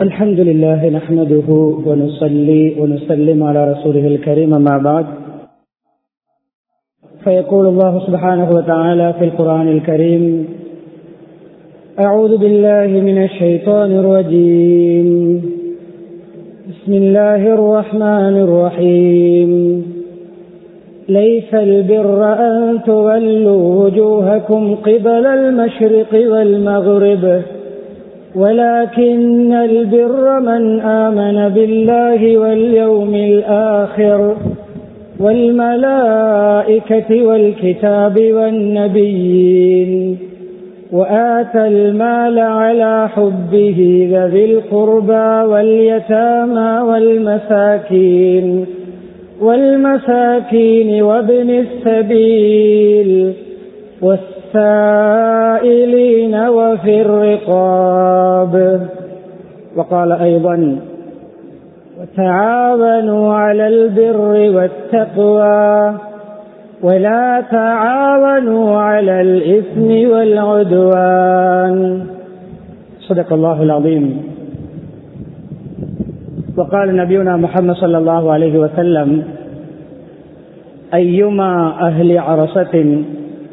الحمد لله نحمده ونصلي ونسلم على رسوله الكريم ما بعد فيقول الله سبحانه وتعالى في القرآن الكريم أعوذ بالله من الشيطان الرجيم بسم الله الرحمن الرحيم ليس البر أن تولوا وجوهكم قبل المشرق والمغرب ولكن البر من آمن بالله واليوم الآخر والملائكة والكتاب والنبيين وآتى المال على حبه ذوي القربى واليتامى والمساكين والمساكين وابن السبيل والسائلين وفي الرقاب وقال أيضا وتعاونوا على البر والتقوى ولا تعاونوا على الإثم والعدوان صدق الله العظيم وقال نبينا محمد صلى الله عليه وسلم أيما أهل عرصة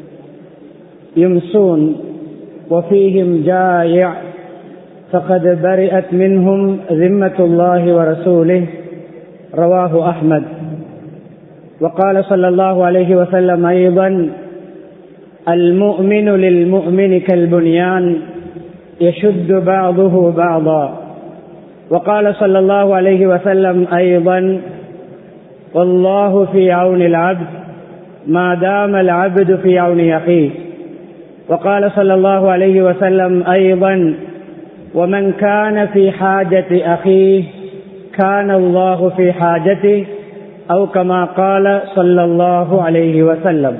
يمسون وفيهم جائع فقد برئت منهم ذمة الله ورسوله رواه أحمد وقال صلى الله عليه وسلم أيضا المؤمن للمؤمن كالبنيان يشد بعضه بعضا وقال صلى الله عليه وسلم أيضا والله في عون العبد ما دام العبد في عون أخيه وقال صلى الله عليه وسلم أيضا ومن كان في حاجة أخيه كان الله في حاجته أو كما قال صلى الله عليه وسلم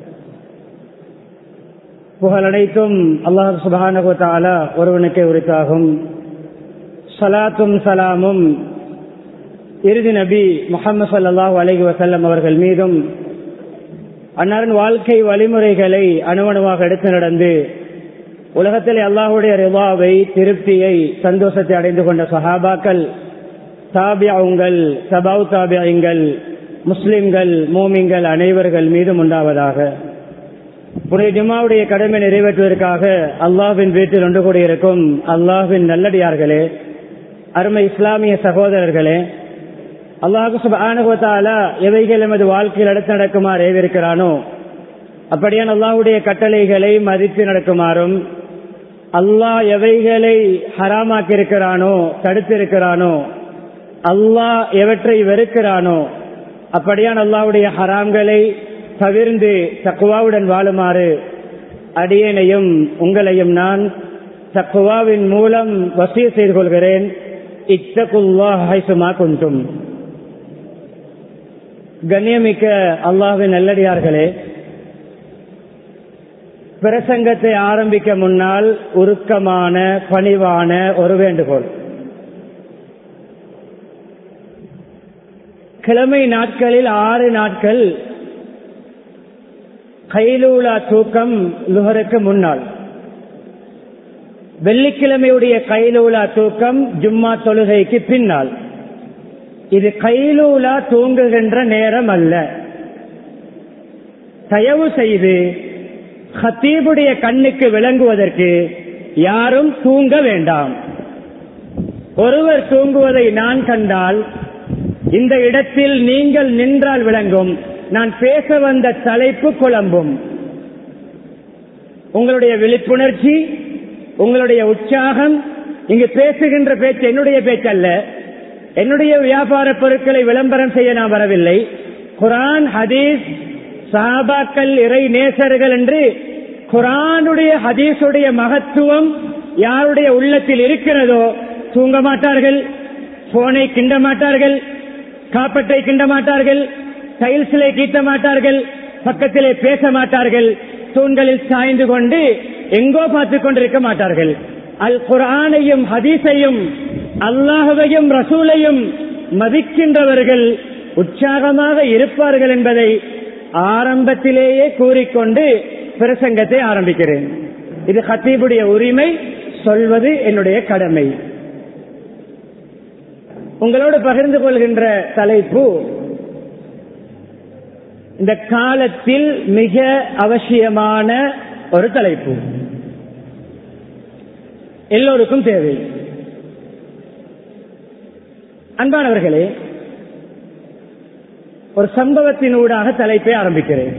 புகழனைத்தும் அல்லாஹ் சுபானகு தாலா ஒருவனுக்கே உரித்தாகும் சலாத்தும் சலாமும் இறுதி நபி முகமது சல்லாஹூ அலஹி வசல்லம் அவர்கள் மீதும் அன்னாரின் வாழ்க்கை வழிமுறைகளை அணுவணுவாக எடுத்து நடந்து உலகத்தில் அல்லாஹுடைய ரிவாவை திருப்தியை சந்தோஷத்தை அடைந்து கொண்ட சஹாபாக்கள் தாபியாவுங்கள் சபாவு தாபியங்கள் முஸ்லிம்கள் மோமிங்கள் அனைவர்கள் மீதும் உண்டாவதாக புனித ஜுமாவுடைய கடமை நிறைவேற்றுவதற்காக அல்லாஹின் வீட்டில் ஒன்று கூடியிருக்கும் அல்லாஹின் நல்லடியார்களே அருமை இஸ்லாமிய சகோதரர்களே அல்லாஹு சுபானுகத்தால எவைகள் எமது வாழ்க்கையில் அடுத்து நடக்குமாறு ஏவிருக்கிறானோ அப்படியான் அல்லாஹுடைய கட்டளைகளை மதித்து நடக்குமாறும் அல்லாஹ் எவைகளை ஹராமாக்கி இருக்கிறானோ தடுத்திருக்கிறானோ அல்லாஹ் எவற்றை வெறுக்கிறானோ அப்படியான் அல்லாஹுடைய ஹராம்களை தவிர்ந்து தக்குவாவுடன் வாழுமாறு அடியனையும் உங்களையும் நான் தக்குவாவின் மூலம் வசிய செய்து கொள்கிறேன் இத்தகுல்லா ஹைசுமா குண்டும் கண்ணியமிக்க அல்லாஹின் நல்லடியார்களே பிரசங்கத்தை ஆரம்பிக்க முன்னால் உருக்கமான பணிவான ஒரு வேண்டுகோள் கிழமை நாட்களில் ஆறு நாட்கள் கைலூலா தூக்கம் லுகருக்கு முன்னால் வெள்ளிக்கிழமையுடைய கைலூலா தூக்கம் ஜும்மா தொழுகைக்கு பின்னால் இது கைலூலா தூங்குகின்ற நேரம் அல்ல தயவு செய்து ஹத்தீபுடைய கண்ணுக்கு விளங்குவதற்கு யாரும் தூங்க வேண்டாம் ஒருவர் தூங்குவதை நான் கண்டால் இந்த இடத்தில் நீங்கள் நின்றால் விளங்கும் நான் பேச வந்த தலைப்பு குழம்பும் உங்களுடைய விழிப்புணர்ச்சி உங்களுடைய உற்சாகம் இங்கு பேசுகின்ற பேச்சு என்னுடைய பேச்சல்ல என்னுடைய வியாபார பொருட்களை விளம்பரம் செய்ய நான் வரவில்லை குரான் ஹதீஸ் சாபாக்கள் இறை நேசர்கள் என்று குரானுடைய ஹதீஸுடைய மகத்துவம் யாருடைய உள்ளத்தில் இருக்கிறதோ தூங்க மாட்டார்கள் போனை கிண்ட மாட்டார்கள் காப்பட்டை கிண்ட மாட்டார்கள் டைல்ஸிலே கீட்ட மாட்டார்கள் பக்கத்திலே பேச மாட்டார்கள் தூண்களில் சாய்ந்து கொண்டு எங்கோ பார்த்து கொண்டிருக்க மாட்டார்கள் அல் குரானையும் ஹதீஸையும் அல்லாஹவையும் ரசூலையும் மதிக்கின்றவர்கள் உற்சாகமாக இருப்பார்கள் என்பதை ஆரம்பத்திலேயே கூறிக்கொண்டு பிரசங்கத்தை ஆரம்பிக்கிறேன் இது ஹத்தீபுடைய உரிமை சொல்வது என்னுடைய கடமை உங்களோடு பகிர்ந்து கொள்கின்ற தலைப்பு இந்த காலத்தில் மிக அவசியமான ஒரு தலைப்பு எல்லோருக்கும் தேவை அன்பானவர்களே ஒரு சம்பவத்தின் ஊடாக தலைப்பை ஆரம்பிக்கிறேன்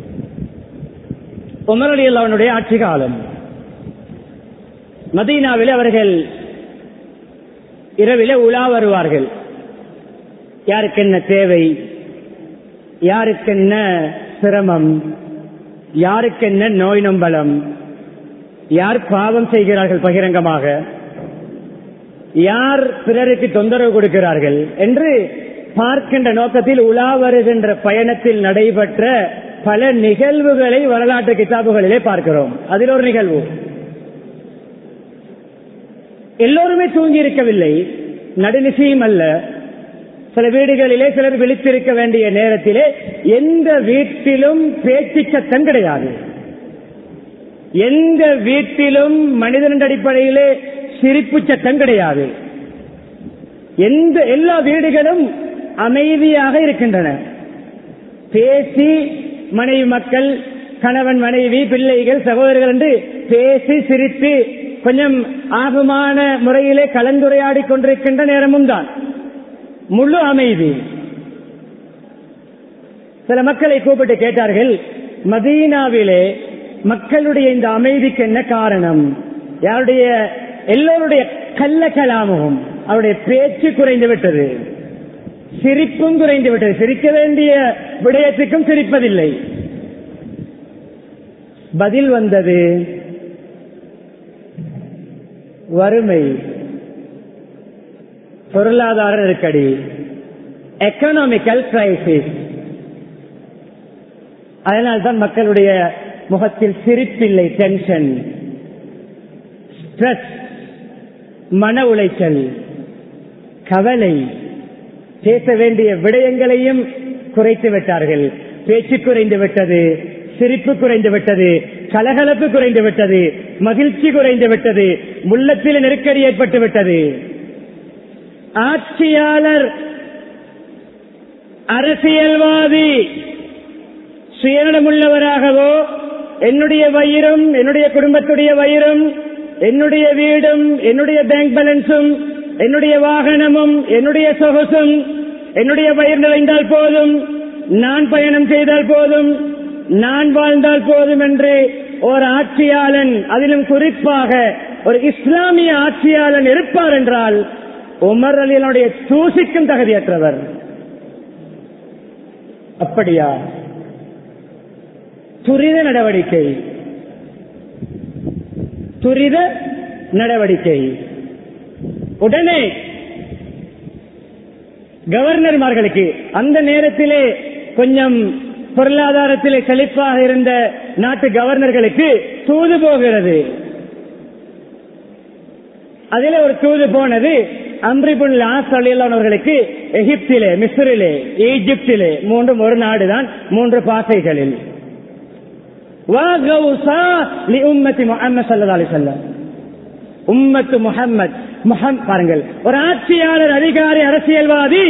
உமரலி அவனுடைய ஆட்சி காலம் மதீனாவில் அவர்கள் இரவிலே உலா வருவார்கள் யாருக்கு என்ன தேவை யாருக்கு என்ன சிரமம் யாருக்கு என்ன நோய் நம்பலம் யார் பாவம் செய்கிறார்கள் பகிரங்கமாக யார் பிறருக்கு தொந்தரவு கொடுக்கிறார்கள் என்று பார்க்கின்ற நோக்கத்தில் உலா வருகின்ற பயணத்தில் நடைபெற்ற பல நிகழ்வுகளை வரலாற்று கிதாபுகளிலே பார்க்கிறோம் அதில் ஒரு நிகழ்வு எல்லோருமே தூங்கி இருக்கவில்லை நடுநிசையும் அல்ல சில வீடுகளிலே சிலர் விழித்திருக்க வேண்டிய நேரத்திலே எந்த வீட்டிலும் பேச்சு சத்தம் கிடையாது எந்த வீட்டிலும் மனிதனின் அடிப்படையிலே சிரிப்பு சத்தம் கிடையாது எந்த எல்லா வீடுகளும் அமைதியாக இருக்கின்றன பேசி மனைவி மக்கள் கணவன் மனைவி பிள்ளைகள் சகோதரர்கள் என்று பேசி சிரித்து கொஞ்சம் ஆகமான முறையிலே கலந்துரையாடி கொண்டிருக்கின்ற நேரமும் தான் முழு அமைதி சில மக்களை கூப்பிட்டு கேட்டார்கள் மதீனாவிலே மக்களுடைய இந்த அமைதிக்கு என்ன காரணம் யாருடைய எல்லோருடைய கள்ள கலாமும் அவருடைய பேச்சு குறைந்து விட்டது சிரிப்பும் குறைந்து விட்டது சிரிக்க வேண்டிய விடயத்துக்கும் சிரிப்பதில்லை பதில் வந்தது வறுமை பொருளாதார நெருக்கடி எக்கனாமிக்கல் கிரைசிஸ் அதனால்தான் மக்களுடைய முகத்தில் சிரிப்பில்லை டென்ஷன் ஸ்ட்ரெஸ் மன உளைச்சல் கவலை பேச வேண்டிய விடயங்களையும் குறைத்து விட்டார்கள் பேச்சு குறைந்து விட்டது சிரிப்பு குறைந்து விட்டது கலகலப்பு குறைந்து விட்டது மகிழ்ச்சி குறைந்து விட்டது உள்ளத்தில் நெருக்கடி ஏற்பட்டு விட்டது ஆட்சியாளர் அரசியல்வாதி சுயநலமுள்ளவராகவோ என்னுடைய வயிறும் என்னுடைய குடும்பத்துடைய வயிறும் என்னுடைய வீடும் என்னுடைய பேங்க் பேலன்ஸும் என்னுடைய வாகனமும் என்னுடைய சொகுசும் என்னுடைய பயிர் நிறைந்தால் போதும் நான் பயணம் செய்தால் போதும் நான் வாழ்ந்தால் போதும் என்று ஒரு ஆட்சியாளன் அதிலும் குறிப்பாக ஒரு இஸ்லாமிய ஆட்சியாளன் இருப்பார் என்றால் உமர் அலியனுடைய தூசிக்கும் தகுதியற்றவர் அப்படியா துரித நடவடிக்கை துரித நடவடிக்கை உடனே கவர்னர்மார்களுக்கு அந்த நேரத்திலே கொஞ்சம் பொருளாதாரத்திலே செழிப்பாக இருந்த நாட்டு கவர்னர்களுக்கு தூது போகிறது அதில் ஒரு தூது போனது அம்ரிபுல் அவர்களுக்கு எகிப்திலே மிஸ்ரிலே ஈஜிப்திலே மூன்றும் ஒரு நாடுதான் மூன்று பாசைகளில் உம்மத்து முகம்மது முகம் பாருங்கள் ஒரு ஆட்சியாளர் அதிகாரி அரசியல்வாதி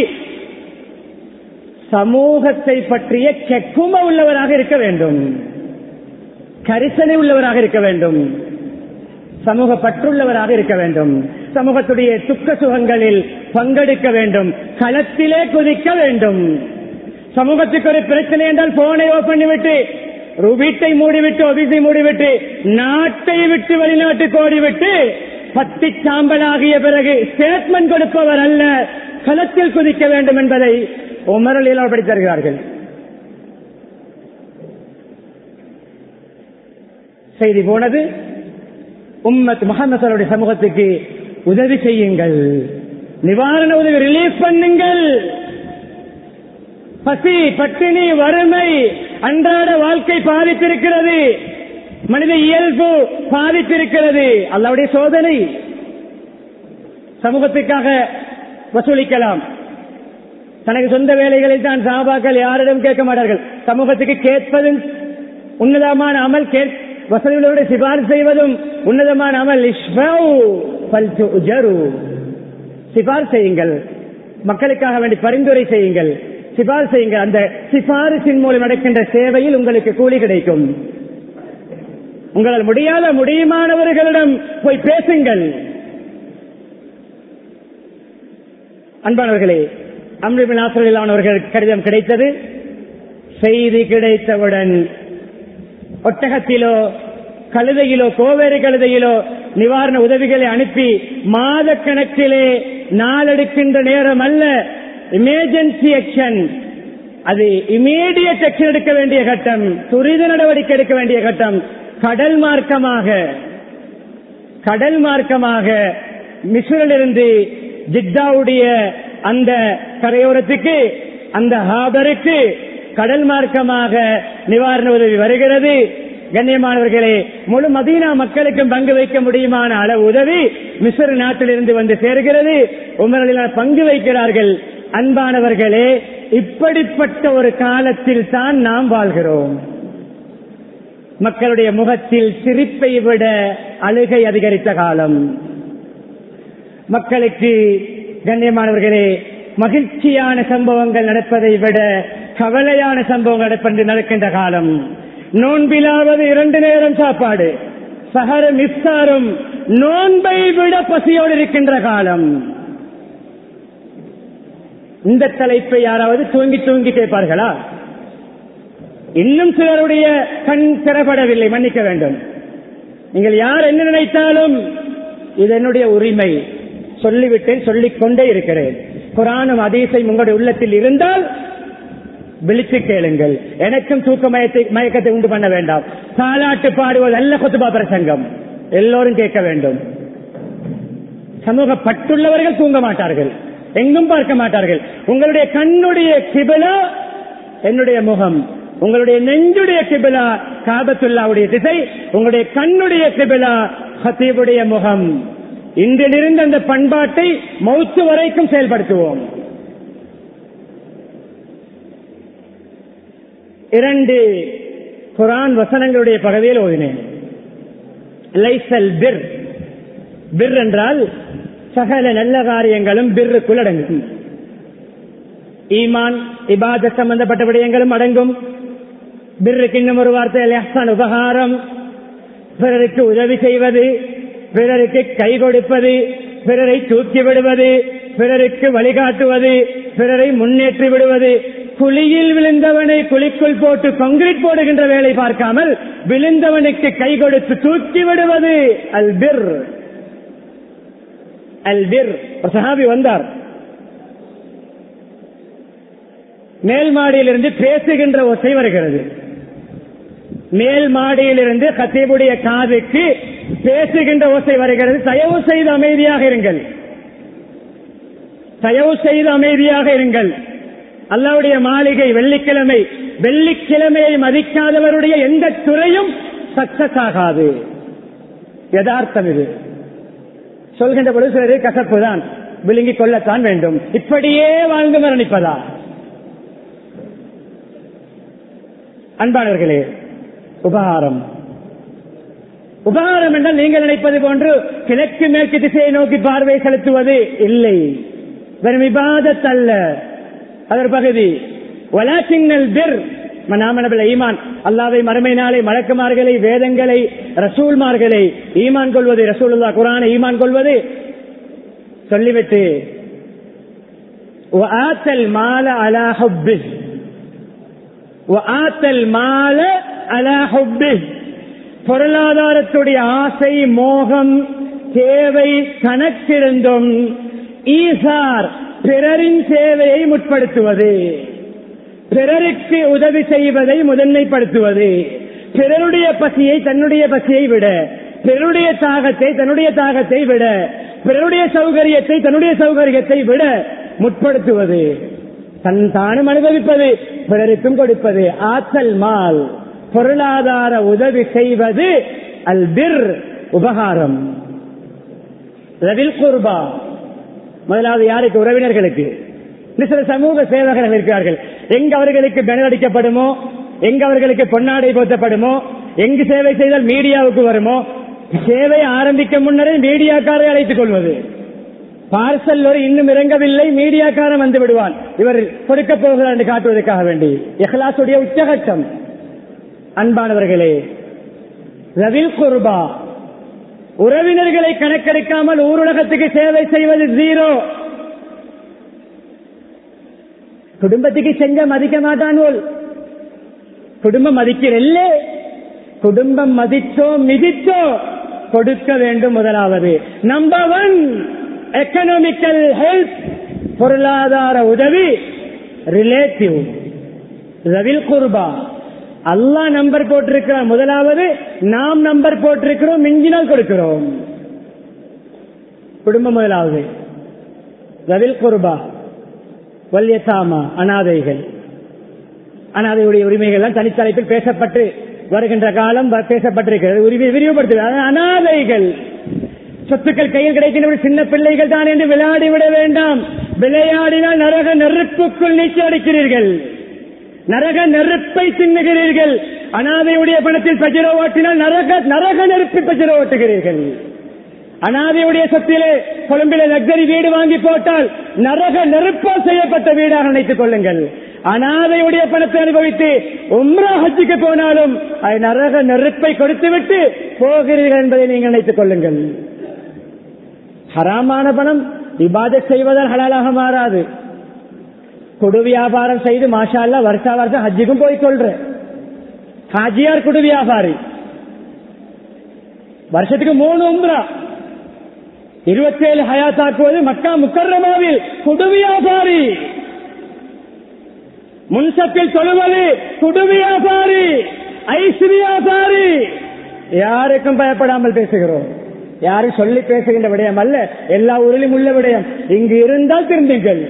சமூகத்தை பற்றிய கெக்கும உள்ளவராக இருக்க வேண்டும் கரிசனை உள்ளவராக இருக்க வேண்டும் சமூக பற்றுள்ளவராக இருக்க வேண்டும் சமூகத்துடைய துக்க சுகங்களில் பங்கெடுக்க வேண்டும் களத்திலே குதிக்க வேண்டும் சமூகத்துக்கு ஒரு பிரச்சனை என்றால் போனை ஓபன் பண்ணிவிட்டு வீட்டை மூடிவிட்டு ஆபீஸை மூடிவிட்டு நாட்டை விட்டு வெளிநாட்டுக்கு ஓடிவிட்டு பத்தி சாம்பல் ஆகிய பிறகு ஸ்டேட்மெண்ட் கொடுப்பவர் அல்ல களத்தில் குதிக்க வேண்டும் என்பதை உமரலில் படி தருகிறார்கள் செய்தி போனது உம்மத் முகமது சமூகத்துக்கு உதவி செய்யுங்கள் நிவாரண உதவி ரிலீஃப் பண்ணுங்கள் பசி பட்டினி வறுமை அன்றாட வாழ்க்கை பாதித்திருக்கிறது மனித இயல்பு பாதித்திருக்கிறது அல்லாவுடைய சோதனை சமூகத்துக்காக வசூலிக்கலாம் தனக்கு சொந்த வேலைகளில் தான் சாபாக்கள் யாரிடம் கேட்க மாட்டார்கள் சமூகத்துக்கு கேட்பதும் உன்னதமான அமல் வசதிகளோடு சிபாரிசு செய்வதும் உன்னதமான அமல் சிபார் செய்யுங்கள் மக்களுக்காக வேண்டி பரிந்துரை செய்யுங்கள் சிபாரிசு செய்யுங்கள் அந்த சிபாரிசின் மூலம் நடக்கின்ற சேவையில் உங்களுக்கு கூலி கிடைக்கும் உங்களால் முடியாத முடியுமானவர்களிடம் போய் பேசுங்கள் அன்பானவர்களே அம்ரிபின் ஆசிரியர்களானவர்கள் கடிதம் கிடைத்தது செய்தி கிடைத்தவுடன் ஒட்டகத்திலோ கழுதையிலோ கோவேறு கழுதையிலோ நிவாரண உதவிகளை அனுப்பி மாத கணக்கிலே நாளெடுக்கின்ற நேரம் அல்ல எமர்ஜென்சி ஆக்ஷன் அது இமீடியட் ஆக்ஷன் எடுக்க வேண்டிய கட்டம் துரித நடவடிக்கை எடுக்க வேண்டிய கட்டம் கடல் மார்க்கமாக கடல் மார்க்கமாக மிஸ்ரிலிருந்து ஜித்தாவுடைய அந்த கரையோரத்துக்கு அந்த ஹாபருக்கு கடல் மார்க்கமாக நிவாரண உதவி வருகிறது கண்ணியமானவர்களே முழு மதீனா மக்களுக்கும் பங்கு வைக்க முடியுமான அளவு உதவி மிஸ்ர் நாட்டிலிருந்து வந்து சேர்கிறது உமரில் பங்கு வைக்கிறார்கள் அன்பானவர்களே இப்படிப்பட்ட ஒரு காலத்தில் தான் நாம் வாழ்கிறோம் மக்களுடைய முகத்தில் சிரிப்பை விட அழுகை அதிகரித்த காலம் மக்களுக்கு கண்ணியமானவர்களே மகிழ்ச்சியான சம்பவங்கள் நடப்பதை விட கவலையான சம்பவங்கள் நடப்பது நடக்கின்ற காலம் நோன்பிலாவது இரண்டு நேரம் சாப்பாடு சகரம் இஃப்தாரும் நோன்பை விட பசியோடு இருக்கின்ற காலம் இந்த தலைப்பை யாராவது தூங்கி தூங்கி கேட்பார்களா இன்னும் சிலருடைய கண் திறப்படவில்லை மன்னிக்க வேண்டும் நீங்கள் யார் என்ன நினைத்தாலும் இது என்னுடைய உரிமை சொல்லிவிட்டேன் சொல்லிக் கொண்டே இருக்கிறேன் குரானும் அதீசையும் உங்களுடைய உள்ளத்தில் இருந்தால் விழித்து கேளுங்கள் எனக்கும் தூக்க மயத்தை மயக்கத்தை உண்டு பண்ண வேண்டாம் தாலாட்டு பாடுவது அல்ல கொத்துபா பிரசங்கம் எல்லோரும் கேட்க வேண்டும் சமூக பட்டுள்ளவர்கள் தூங்க மாட்டார்கள் எங்கும் பார்க்க மாட்டார்கள் உங்களுடைய கண்ணுடைய கிபிலா என்னுடைய முகம் உங்களுடைய நெஞ்சுடைய கிபிலா காபத்துல்லாவுடைய திசை உங்களுடைய கண்ணுடைய கிபிலா ஹத்தீபுடைய முகம் இன்றிலிருந்து அந்த பண்பாட்டை மௌத்து வரைக்கும் செயல்படுத்துவோம் இரண்டு குரான் வசனங்களுடைய பகுதியில் ஓதினேன் லைசல் பிர் பிர் என்றால் சகல நல்ல காரியங்களும் பிர்ருக்குள் அடங்கும் ஈமான் இபாத சம்பந்தப்பட்ட விடயங்களும் அடங்கும் பிர்ருக்கு இன்னும் ஒரு வார்த்தை லஹ்சான் உபகாரம் பிறருக்கு உதவி செய்வது பிறருக்கு கை கொடுப்பது பிறரை தூக்கி விடுவது பிறருக்கு வழிகாட்டுவது பிறரை முன்னேற்றி விடுவது குழியில் விழுந்தவனை குழிக்குள் போட்டு கான்கிரீட் போடுகின்ற வேலை பார்க்காமல் விழுந்தவனுக்கு கை கொடுத்து தூக்கி விடுவது அல் பிர் அல் பிர் ஒரு சஹாபி வந்தார் மேல் மாடியிலிருந்து பேசுகின்ற ஒசை வருகிறது மேல் மாடியிலிருந்து கத்தீபுடைய காதுக்கு பேசுகின்ற ஓசை வருகிறது தயவு செய்து அமைதியாக இருங்கள் தயவு செய்து அமைதியாக இருங்கள் அல்லாவுடைய மாளிகை வெள்ளிக்கிழமை வெள்ளிக்கிழமையை மதிக்காதவருடைய எந்த துறையும் சக்சஸ் ஆகாது யதார்த்தம் இது சொல்கின்ற பொழுது சிலரு கசப்பு தான் விழுங்கிக் கொள்ளத்தான் வேண்டும் இப்படியே வாழ்ந்து மரணிப்பதா அன்பானவர்களே உபகாரம் உபகாரம் என்றால் நீங்கள் நினைப்பது போன்று கிழக்கு மேற்கு திசையை நோக்கி பார்வை செலுத்துவது இல்லை வெறும் விவாதத் அல்ல அதர் பகுதி வலாச்சின்னல் பிர் மனாமனபில் ஈமான் அல்லாவை மறுமை நாளை மலக்குமார்களை வேதங்களை ரசூல்மார்களை ஈமான் கொள்வது ரசூலுல்லா குரானை ஈமான் கொள்வது சொல்லிவிட்டு ஆத்தல் மால அலா ஹுப்பிஸ் ஆத்தல் மால அலா ஹுப்பிஸ் பொருளாதாரத்துடைய ஆசை மோகம் தேவை கணக்கிருந்தும் ஈசார் பிறரின் சேவையை முற்படுத்துவது பிறருக்கு உதவி செய்வதை முதன்மைப்படுத்துவது பிறருடைய பசியை தன்னுடைய பசியை விட பிறருடைய தாகத்தை தன்னுடைய தாகத்தை விட பிறருடைய சௌகரியத்தை தன்னுடைய சௌகரியத்தை விட முற்படுத்துவது தன் தானும் அனுபவிப்பது பிறருக்கும் கொடுப்பது ஆற்றல் மால் பொருளாதார உதவி செய்வது அல் பிர் உபகாரம் ரவில் குர்பா முதலாவது யாருக்கு உறவினர்களுக்கு சில சமூக சேவகர்கள் இருக்கிறார்கள் எங்க அவர்களுக்கு பெணல் அடிக்கப்படுமோ எங்க அவர்களுக்கு பொன்னாடை போத்தப்படுமோ எங்கு சேவை செய்தால் மீடியாவுக்கு வருமோ சேவை ஆரம்பிக்க முன்னரே மீடியாக்காரை அழைத்துக் கொள்வது பார்சல் ஒரு இன்னும் இறங்கவில்லை மீடியாக்காரன் வந்து விடுவான் இவர் கொடுக்க போகிறார் என்று காட்டுவதற்காக வேண்டி இஹ்லாசுடைய உச்சகட்டம் அன்பானவர்களே ரவில் குர்பா உறவினர்களை கணக்கெடுக்காமல் ஊருலகத்துக்கு சேவை செய்வது ஜீரோ குடும்பத்துக்கு செஞ்ச மதிக்க மாட்டானோல் குடும்பம் மதிக்கிறல்ல குடும்பம் மதிச்சோ மிதிச்சோ கொடுக்க வேண்டும் முதலாவது நம்பர் ஒன் எக்கனாமிக்கல் ஹெல்ப் பொருளாதார உதவி ரிலேட்டிவ் ரவில் குர்பா அல்லா நம்பர் போட்டிருக்கிறார் முதலாவது நாம் நம்பர் போட்டிருக்கிறோம் மிஞ்சினால் கொடுக்கிறோம் குடும்பம் முதலாவது ரவில் குர்பா வல்யசாமா அனாதைகள் அனாதையுடைய உரிமைகள் தனித்தலைப்பில் பேசப்பட்டு வருகின்ற காலம் பேசப்பட்டிருக்கிறது உரிமை விரிவுபடுத்துகிறது அனாதைகள் சொத்துக்கள் கையில் கிடைக்கின்ற சின்ன பிள்ளைகள் தான் என்று விளையாடி விட வேண்டாம் விளையாடினால் நரக நெருப்புக்குள் நீச்சல் அடிக்கிறீர்கள் நரக நெருப்பை தின்னுகிறீர்கள் அனாதையுடைய பணத்தில் பஜிரோ ஓட்டினால் நரக நரக நெருப்பை பஜிரோ ஓட்டுகிறீர்கள் அனாதையுடைய சொத்திலே கொழும்பில லக்ஸரி வீடு வாங்கி போட்டால் நரக நெருப்பால் செய்யப்பட்ட வீடாக நினைத்துக் கொள்ளுங்கள் அனாதையுடைய பணத்தை அனுபவித்து உம்ரா ஹஜ்ஜுக்கு போனாலும் அது நரக நெருப்பை கொடுத்துவிட்டு போகிறீர்கள் என்பதை நீங்கள் நினைத்துக் கொள்ளுங்கள் ஹராமான பணம் இபாதத் செய்வதால் ஹலாலாக மாறாது குடு வியாபாரம் செய்து மாஷா வருஷா வருஷம் ஹஜ்ஜுக்கும் போய் கொள்ற ஹாஜியார் குடு வியாபாரி வருஷத்துக்கு மூணு உம்ரா இருபத்தி ஏழு ஹயாத்தாக்குவது மக்கா முக்கரமாவில் குடு வியாபாரி முன்சத்தில் சொல்லுவது குடு வியாபாரி ஐஸ் வியாபாரி யாருக்கும் பயப்படாமல் பேசுகிறோம் யாரும் சொல்லி பேசுகின்ற விடயம் அல்ல எல்லா ஊரிலும் உள்ள விடயம் இங்கு இருந்தால் திருந்துங்கள்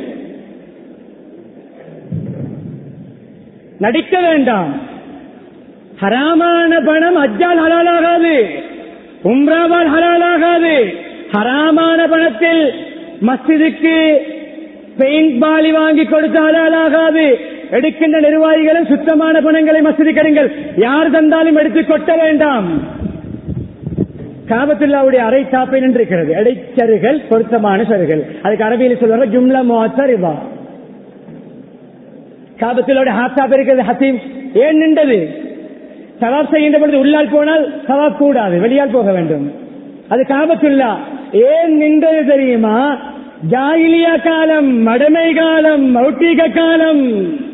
நடிக்க வேண்டாம் ஹராமான பணம் அஜால் ஹலாலாகாது உம்ராவால் ஹலாலாகாது ஹராமான பணத்தில் மஸ்ஜிதுக்கு பெயிண்ட் பாலி வாங்கி கொடுத்து ஹலாலாகாது எடுக்கின்ற நிர்வாகிகளும் சுத்தமான பணங்களை மசூதி கடுங்கள் யார் தந்தாலும் எடுத்து கொட்ட வேண்டாம் காபத்துல்லாவுடைய அரை தாப்பை நின்றிருக்கிறது இடைச்சருகள் பொருத்தமான சருகள் அதுக்கு அரபியில் சொல்வாங்க ஜும்லா மோத்தரிவா காபத்துல்லாவுடைய ஹாத்தாப் இருக்கிறது ஹசீம் ஏன் நின்றது சவாப் செய்கின்ற பொழுது உள்ளால் போனால் சவாப் கூடாது வெளியால் போக வேண்டும் அது காபத்துல்லா ஏன் நின்றது தெரியுமா ஜாயிலியா காலம் மடமை காலம் மௌட்டிக காலம்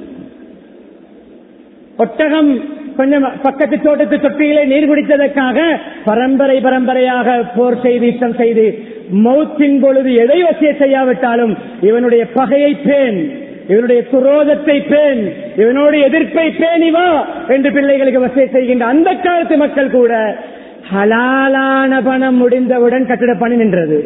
ஒட்டகம் கொஞ்சம் பக்கத்து தோட்டத்து தொட்டியிலே நீர் குடித்ததற்காக பரம்பரை பரம்பரையாக போர் செய்து யுத்தம் செய்து மௌத்தின் பொழுது எதை வசிய செய்யாவிட்டாலும் இவனுடைய பகையை பேன் இவனுடைய குரோதத்தை பேன் இவனுடைய எதிர்ப்பை பேணிவா என்று பிள்ளைகளுக்கு வசதி செய்கின்ற அந்த காலத்து மக்கள் கூட ஹலாலான பணம் முடிந்தவுடன் கட்டிட பணி நின்றது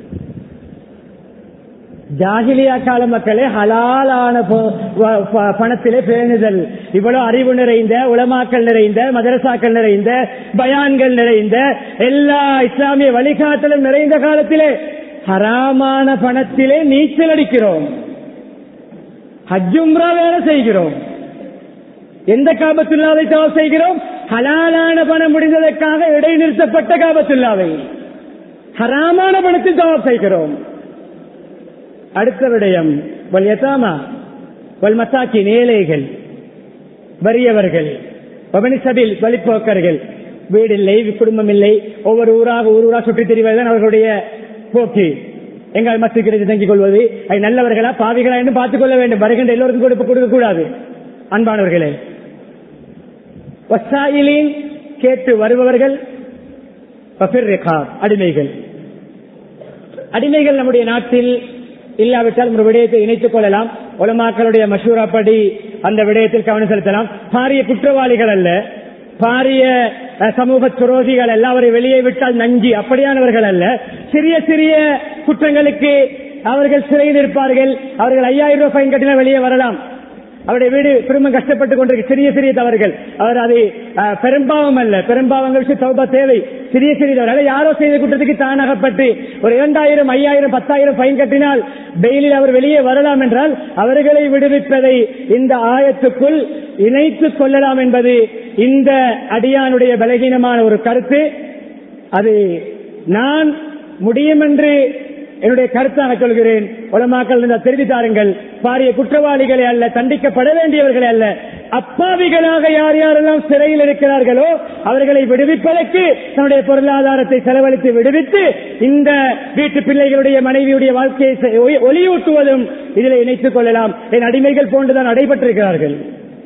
ஜாகிலியா கால மக்களே ஹலாலான பணத்திலே பேணுதல் இவ்வளவு அறிவு நிறைந்த உலமாக்கள் நிறைந்த மதரசாக்கள் நிறைந்த பயான்கள் நிறைந்த எல்லா இஸ்லாமிய வழிகாட்டலும் நிறைந்த காலத்திலே ஹராமான பணத்திலே நீச்சல் அடிக்கிறோம் ஹஜ்ஜும்ரா வேலை செய்கிறோம் எந்த காபத்துல்லாவை தவறு செய்கிறோம் ஹலாலான பணம் முடிந்ததற்காக இடைநிறுத்தப்பட்ட காபத்துல்லாவை ஹராமான பணத்தில் தவறு செய்கிறோம் அடுத்த விடயம் வல் யதாமா வல் மசாக்கி ஏழைகள் வறியவர்கள் பவனிசபில் வழிப்போக்கர்கள் வீடு இல்லை குடும்பம் இல்லை ஒவ்வொரு ஊராக ஊர் ஊரா சுற்றித் திரிவதுதான் அவர்களுடைய போக்கு எங்கள் மத்திய தங்கிக் கொள்வது அது நல்லவர்களா பாவிகளா என்று பார்த்துக் கொள்ள வேண்டும் வருகின்ற எல்லோருக்கும் கொடுப்பு கொடுக்க கூடாது அன்பானவர்களே வசாயிலின் கேட்டு வருபவர்கள் அடிமைகள் அடிமைகள் நம்முடைய நாட்டில் இல்லாவிட்டால் ஒரு விடயத்தை இணைத்துக் கொள்ளலாம் உலமாக்களுடைய மசூராப்படி அந்த விடயத்தில் கவனம் செலுத்தலாம் பாரிய குற்றவாளிகள் அல்ல பாரிய சமூக துரோகிகள் அல்ல அவரை வெளியே விட்டால் நஞ்சி அப்படியானவர்கள் அல்ல சிறிய சிறிய குற்றங்களுக்கு அவர்கள் சிறையில் இருப்பார்கள் அவர்கள் ஐயாயிரம் ரூபாய் ஃபைன் கட்டினா வெளியே வரலாம் அவருடைய வீடு திரும்ப கஷ்டப்பட்டுக் கொண்டிருக்கு சிறிய சிறிய தவறுகள் அவர் அது பெரும்பாவம் அல்ல பெரும்பாவங்கள் சௌபா தேவை சிறிய சிறிய தவறு யாரோ செய்த குற்றத்துக்கு தானாகப்பட்டு ஒரு இரண்டாயிரம் ஐயாயிரம் பத்தாயிரம் ஃபைன் கட்டினால் டெய்லியில் அவர் வெளியே வரலாம் என்றால் அவர்களை விடுவிப்பதை இந்த ஆயத்துக்குள் இணைத்துக் கொள்ளலாம் என்பது இந்த அடியானுடைய பலகீனமான ஒரு கருத்து அது நான் முடியும் என்று என்னுடைய கருத்தாக சொல்கிறேன் உலமாக்கள் இருந்தால் தெரிவித்தாருங்கள் பாரிய குற்றவாளிகளை அல்ல தண்டிக்கப்பட வேண்டியவர்களை அல்ல அப்பாவிகளாக யார் யாரெல்லாம் சிறையில் இருக்கிறார்களோ அவர்களை விடுவிப்பதற்கு தன்னுடைய பொருளாதாரத்தை செலவழித்து விடுவித்து இந்த வீட்டு பிள்ளைகளுடைய மனைவியுடைய வாழ்க்கையை செ- ஒளி- ஒளியூட்டுவதும் இதில் இணைத்துக் கொள்ளலாம் என் அடிமைகள் போன்றுதான் நடைபெற்றிருக்கிறார்கள்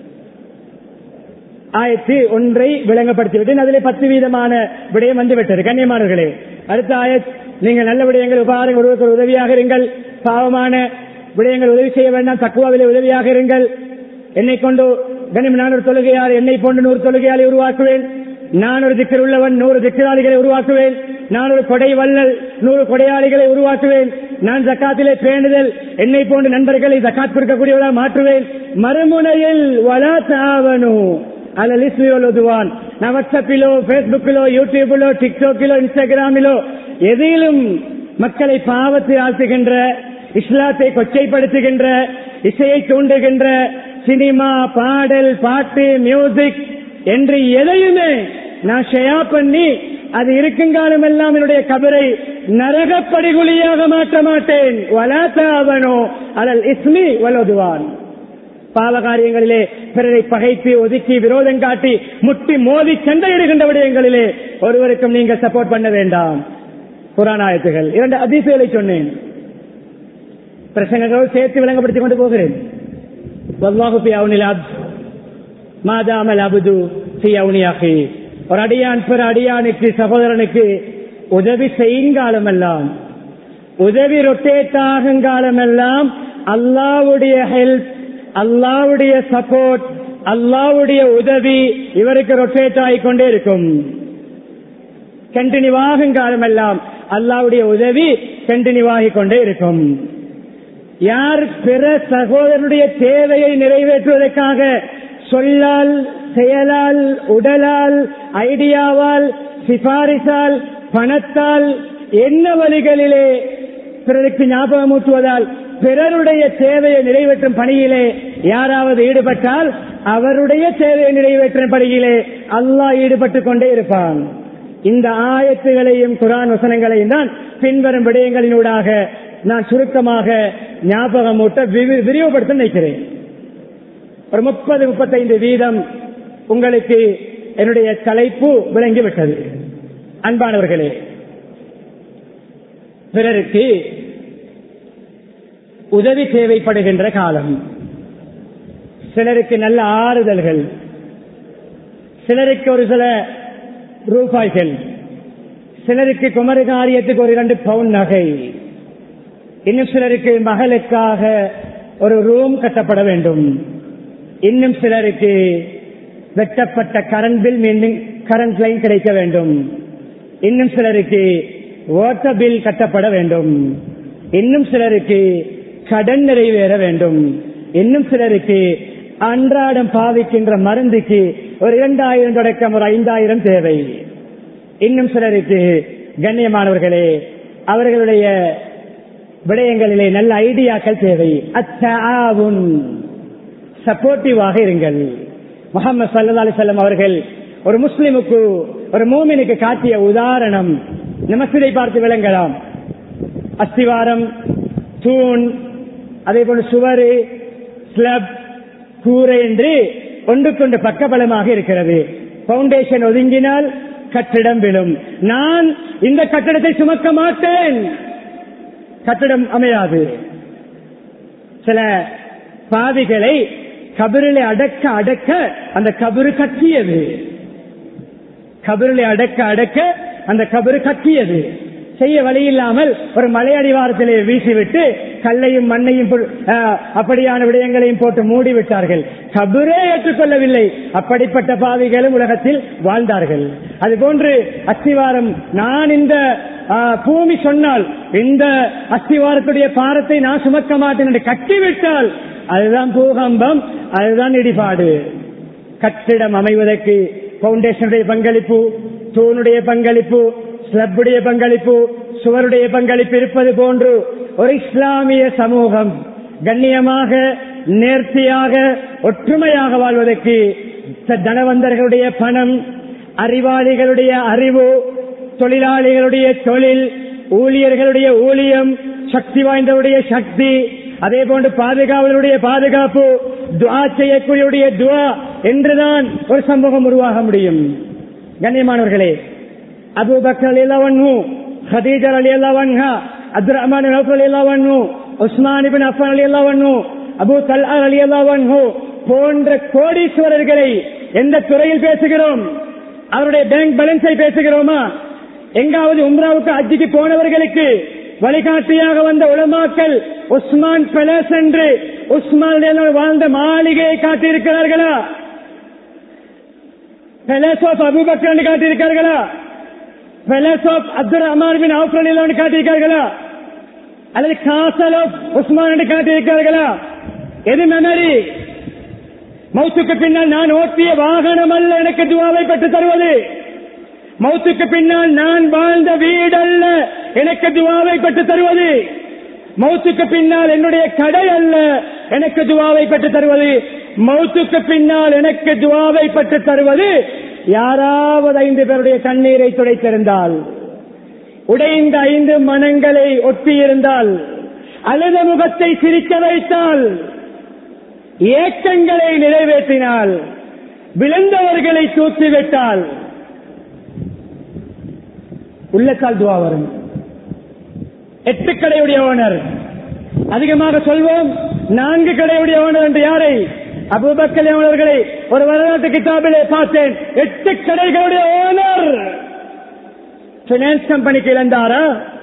ஆயத்து ஒன்றை விளங்கப்படுத்திவிட்டேன் அதிலே பத்து வீதமான விடயம் வந்துவிட்டது கண்ணியமானவர்களே அடுத்த ஆயத் நீங்கள் நல்ல விடயங்கள் உபகாரங்கள் ஒருவருக்கு உதவியாக இருங்கள் பாவமான விடயங்கள் உதவி செய்ய வேண்டாம் தக்குவாவிலே உதவியாக இருங்கள் என்னை கொண்டு கனிம் நான் ஒரு தொழுகையால் என்னை போன்று நூறு தொழுகையாளை உருவாக்குவேன் நான் ஒரு திக்கர் உள்ளவன் நூறு திக்கராளிகளை உருவாக்குவேன் நான் ஒரு கொடை வள்ளல் நூறு கொடையாளிகளை உருவாக்குவேன் நான் ஜக்காத்திலே பேணுதல் என்னை போன்று நண்பர்களை ஜக்காத் கொடுக்கக்கூடியவர்களாக மாற்றுவேன் மறுமுனையில் வலா தாவனு அல்ல லிஸ்மியோதுவான் நான் வாட்ஸ்அப்பிலோ பேஸ்புக்கிலோ யூடியூபிலோ டிக்டாக்கிலோ இன்ஸ்டாகிராமிலோ எதிலும் மக்களை பாவத்தை ஆழ்த்துகின்ற இஸ்லாத்தை கொச்சைப்படுத்துகின்ற இசையை தூண்டுகின்ற சினிமா பாடல் பாட்டு மியூசிக் என்று எதையுமே நான் ஷெயா பண்ணி அது இருக்குங்காலம் எல்லாம் என்னுடைய கபரை நரகப்படிகுழியாக மாற்ற மாட்டேன் வலாத்தாவனோ அலல் இஸ்மி வலோதுவான் பாவ காரியங்களிலே பிறரை பகைத்து ஒதுக்கி விரோதம் காட்டி முட்டி மோதி சண்டையிடுகின்ற விடயங்களிலே ஒருவருக்கும் நீங்கள் சப்போர்ட் பண்ண வேண்டாம் புராணாயத்துகள் இரண்டு அதிசயங்களை சொன்னேன் பிரசங்கங்களோடு சேர்த்து விளங்கப்படுத்திக் கொண்டு போகிறேன் வல்லாஹு ஃபி அவுனில் அப்த் மாதாமல் அபுது ஃபி அவுனி அஹி ஒரு அடியான் பிற அடியானுக்கு சகோதரனுக்கு உதவி செய்யுங்காலமெல்லாம் உதவி ரொட்டேட் ஆகுங்காலமெல்லாம் அல்லாவுடைய ஹெல்ப் அல்லாவுடைய சப்போர்ட் அல்லாவுடைய உதவி இவருக்கு ரொட்டேட் ஆகிக்கொண்டே இருக்கும் கண்டினியூ ஆகும் காலமெல்லாம் அல்லாவுடைய உதவி கண்டினியூ ஆகிக் கொண்டே இருக்கும் யார் பிற சகோதரனுடைய தேவையை நிறைவேற்றுவதற்காக சொல்லால் செயலால் உடலால் ஐடியாவால் சிபாரிசால் பணத்தால் என்ன வழிகளிலே பிறருக்கு ஞாபகமூட்டுவதால் பிறருடைய தேவையை நிறைவேற்றும் பணியிலே யாராவது ஈடுபட்டால் அவருடைய தேவையை நிறைவேற்றும் பணியிலே அல்லாஹ் ஈடுபட்டுக் கொண்டே இருப்பான் இந்த ஆயத்துகளையும் குரான் வசனங்களையும் தான் பின்வரும் விடயங்களினூடாக நான் சுருக்கமாக ஞாபகமூட்ட விரி- விரிவுபடுத்த நினைக்கிறேன் ஒரு முப்பது முப்பத்தைந்து வீதம் உங்களுக்கு என்னுடைய தலைப்பு விளங்கிவிட்டது அன்பானவர்களே பிறருக்கு உதவி தேவைப்படுகின்ற காலம் சிலருக்கு நல்ல ஆறுதல்கள் சிலருக்கு ஒரு சில ரூபாய்கள் சிலருக்கு குமர காரியத்துக்கு ஒரு இரண்டு பவுன் நகை இன்னும் சிலருக்கு மகளுக்காக ஒரு ரூம் கட்டப்பட வேண்டும் இன்னும் சிலருக்கு வெட்டப்பட்ட கரண்ட் பில் மீண்டும் கரண்ட் லைன் கிடைக்க வேண்டும் இன்னும் சிலருக்கு வாட்டர் பில் கட்டப்பட வேண்டும் இன்னும் சிலருக்கு கடன் நிறைவேற வேண்டும் இன்னும் சிலருக்கு அன்றாடம் பாவிக்கின்ற மருந்துக்கு ஒரு இரண்டாயிரம் தொடக்கம் ஒரு ஐந்தாயிரம் தேவை இன்னும் சிலருக்கு கண்ணியமானவர்களே அவர்களுடைய விடயங்களிலே நல்ல ஐடியாக்கள் தேவை அத்தாவுன் சப்போர்ட்டிவாக இருங்கள் முகமது சல்லா அலிசல்லம் அவர்கள் ஒரு முஸ்லிமுக்கு ஒரு மூமினுக்கு காட்டிய உதாரணம் நமசிதை பார்த்து விளங்கலாம் அஸ்திவாரம் தூண் அதே போல சுவரு ஸ்லப் கூரை என்று ஒன்றுக்கொண்டு பக்கபலமாக இருக்கிறது பவுண்டேஷன் ஒதுங்கினால் கட்டிடம் விழும் நான் இந்த கட்டிடத்தை சுமக்க மாட்டேன் கட்டிடம் அமையாது சில பாவிகளை கபிரிலே அடக்க அடக்க அந்த கபிரு கட்டியது கபிரிலே அடக்க அடக்க அந்த கபிரு கட்டியது செய்ய வழி இல்லாமல் ஒரு மலை அடிவாரத்திலே வீசிவிட்டு கல்லையும் மண்ணையும் புல்- ஆஹ், அப்படியான விடயங்களையும் போட்டு மூடி விட்டார்கள் கபிரே ஏற்றுக்கொள்ளவில்லை அப்படிப்பட்ட பாவிகளும் உலகத்தில் வாழ்ந்தார்கள் அதுபோன்று அஸ்திவாரம் நான் இந்த ஆஹ், பூமி சொன்னால் இந்த அஸ்திவாரத்துடைய பாரத்தை நான் சுமக்க மாட்டேன் என்று கட்டிவிட்டால் அதுதான் பூகம்பம் அதுதான் இடிபாடு கட்டிடம் அமைவதற்கு பவுண்டேஷனுடைய பங்களிப்பு தூணுடைய பங்களிப்பு ஸ்லப்புடைய பங்களிப்பு சுவருடைய பங்களிப்பு இருப்பது போன்று ஒரு இஸ்லாமிய சமூகம் கண்ணியமாக நேர்த்தியாக ஒற்றுமையாக வாழ்வதற்கு ச- தனவந்தர்களுடைய பணம் அறிவாளிகளுடைய அறிவு தொழிலாளிகளுடைய தொழில் ஊழியர்களுடைய ஊழியம் சக்தி வாய்ந்தவருடைய சக்தி அதே போன்று பாதுகாவலுடைய பாதுகாப்பு துவா செய்யக்கூடியவுடைய துவா என்றுதான் ஒரு சமூகம் உருவாக முடியும் கண்ணியமானவர்களே அபு பக்கர் அலி அல்லாவன்ஹு ஹதீஜர் அலி அல்லாவன்ஹா அப்துல் ரஹ்மான் அலி அல்லாவன்ஹு உஸ்மான் இபின் அஃபான் அலி அல்லாவன்ஹு அபு தல்ஆர் அலி அல்லாவன்ஹு போன்ற கோடீஸ்வரர்களை எந்த துறையில் பேசுகிறோம் அவருடைய பேங்க் பேலன்ஸை பேசுகிறோமா எங்காவது உம்ராவுக்கு அஜிக்கு போனவர்களுக்கு வழிகாட்டியாக வந்த உலமாக்கள் உஸ்மான் பெலஸ் என்று உஸ்மான் வாழ்ந்த மாளிகையை காட்டியிருக்கிறார்களா பெலஸ் ஆஃப் அபுபக்கர் என்று காட்டியிருக்கார்களா palace of Abdul Rahman bin அவுஃபர் என்று காட்டியிருக்கார்களா அல்லது காசல் ஆஃப் உஸ்மான் என்று காட்டியிருக்கிறார்களா எது மெமரி மௌத்துக்கு பின்னால் நான் ஓட்டிய வாகனம் அல்ல எனக்கு துவாவை பெற்று தருவது மௌத்துக்கு பின்னால் நான் வாழ்ந்த வீடல்ல எனக்கு துவாவை பெற்று தருவது மௌத்துக்கு பின்னால் என்னுடைய கடை அல்ல எனக்கு துவாவை பெற்று தருவது மௌத்துக்கு பின்னால் எனக்கு துவாவை பெற்று தருவது யாராவது ஐந்து பேருடைய கண்ணீரை துடைத்திருந்தால் உடைந்த ஐந்து மனங்களை ஒட்டியிருந்தால் அழுத முகத்தை சிரிக்க வைத்தால் ஏக்கங்களை நிறைவேற்றினால் விழுந்தவர்களை தூக்கிவிட்டால் உள்ளத்தால் துவா வரும் எட்டு கடையுடைய ஓனர் அதிகமாக சொல்வோம் நான்கு கடையுடைய ஓனர் என்று யாரை அபுபக்கல் அவர்களை ஒரு வரலாற்று கிதாபிலே பார்த்தேன் எட்டு கடைகளுடைய ஓனர் பினான்ஸ் கம்பெனிக்கு இழந்தாரா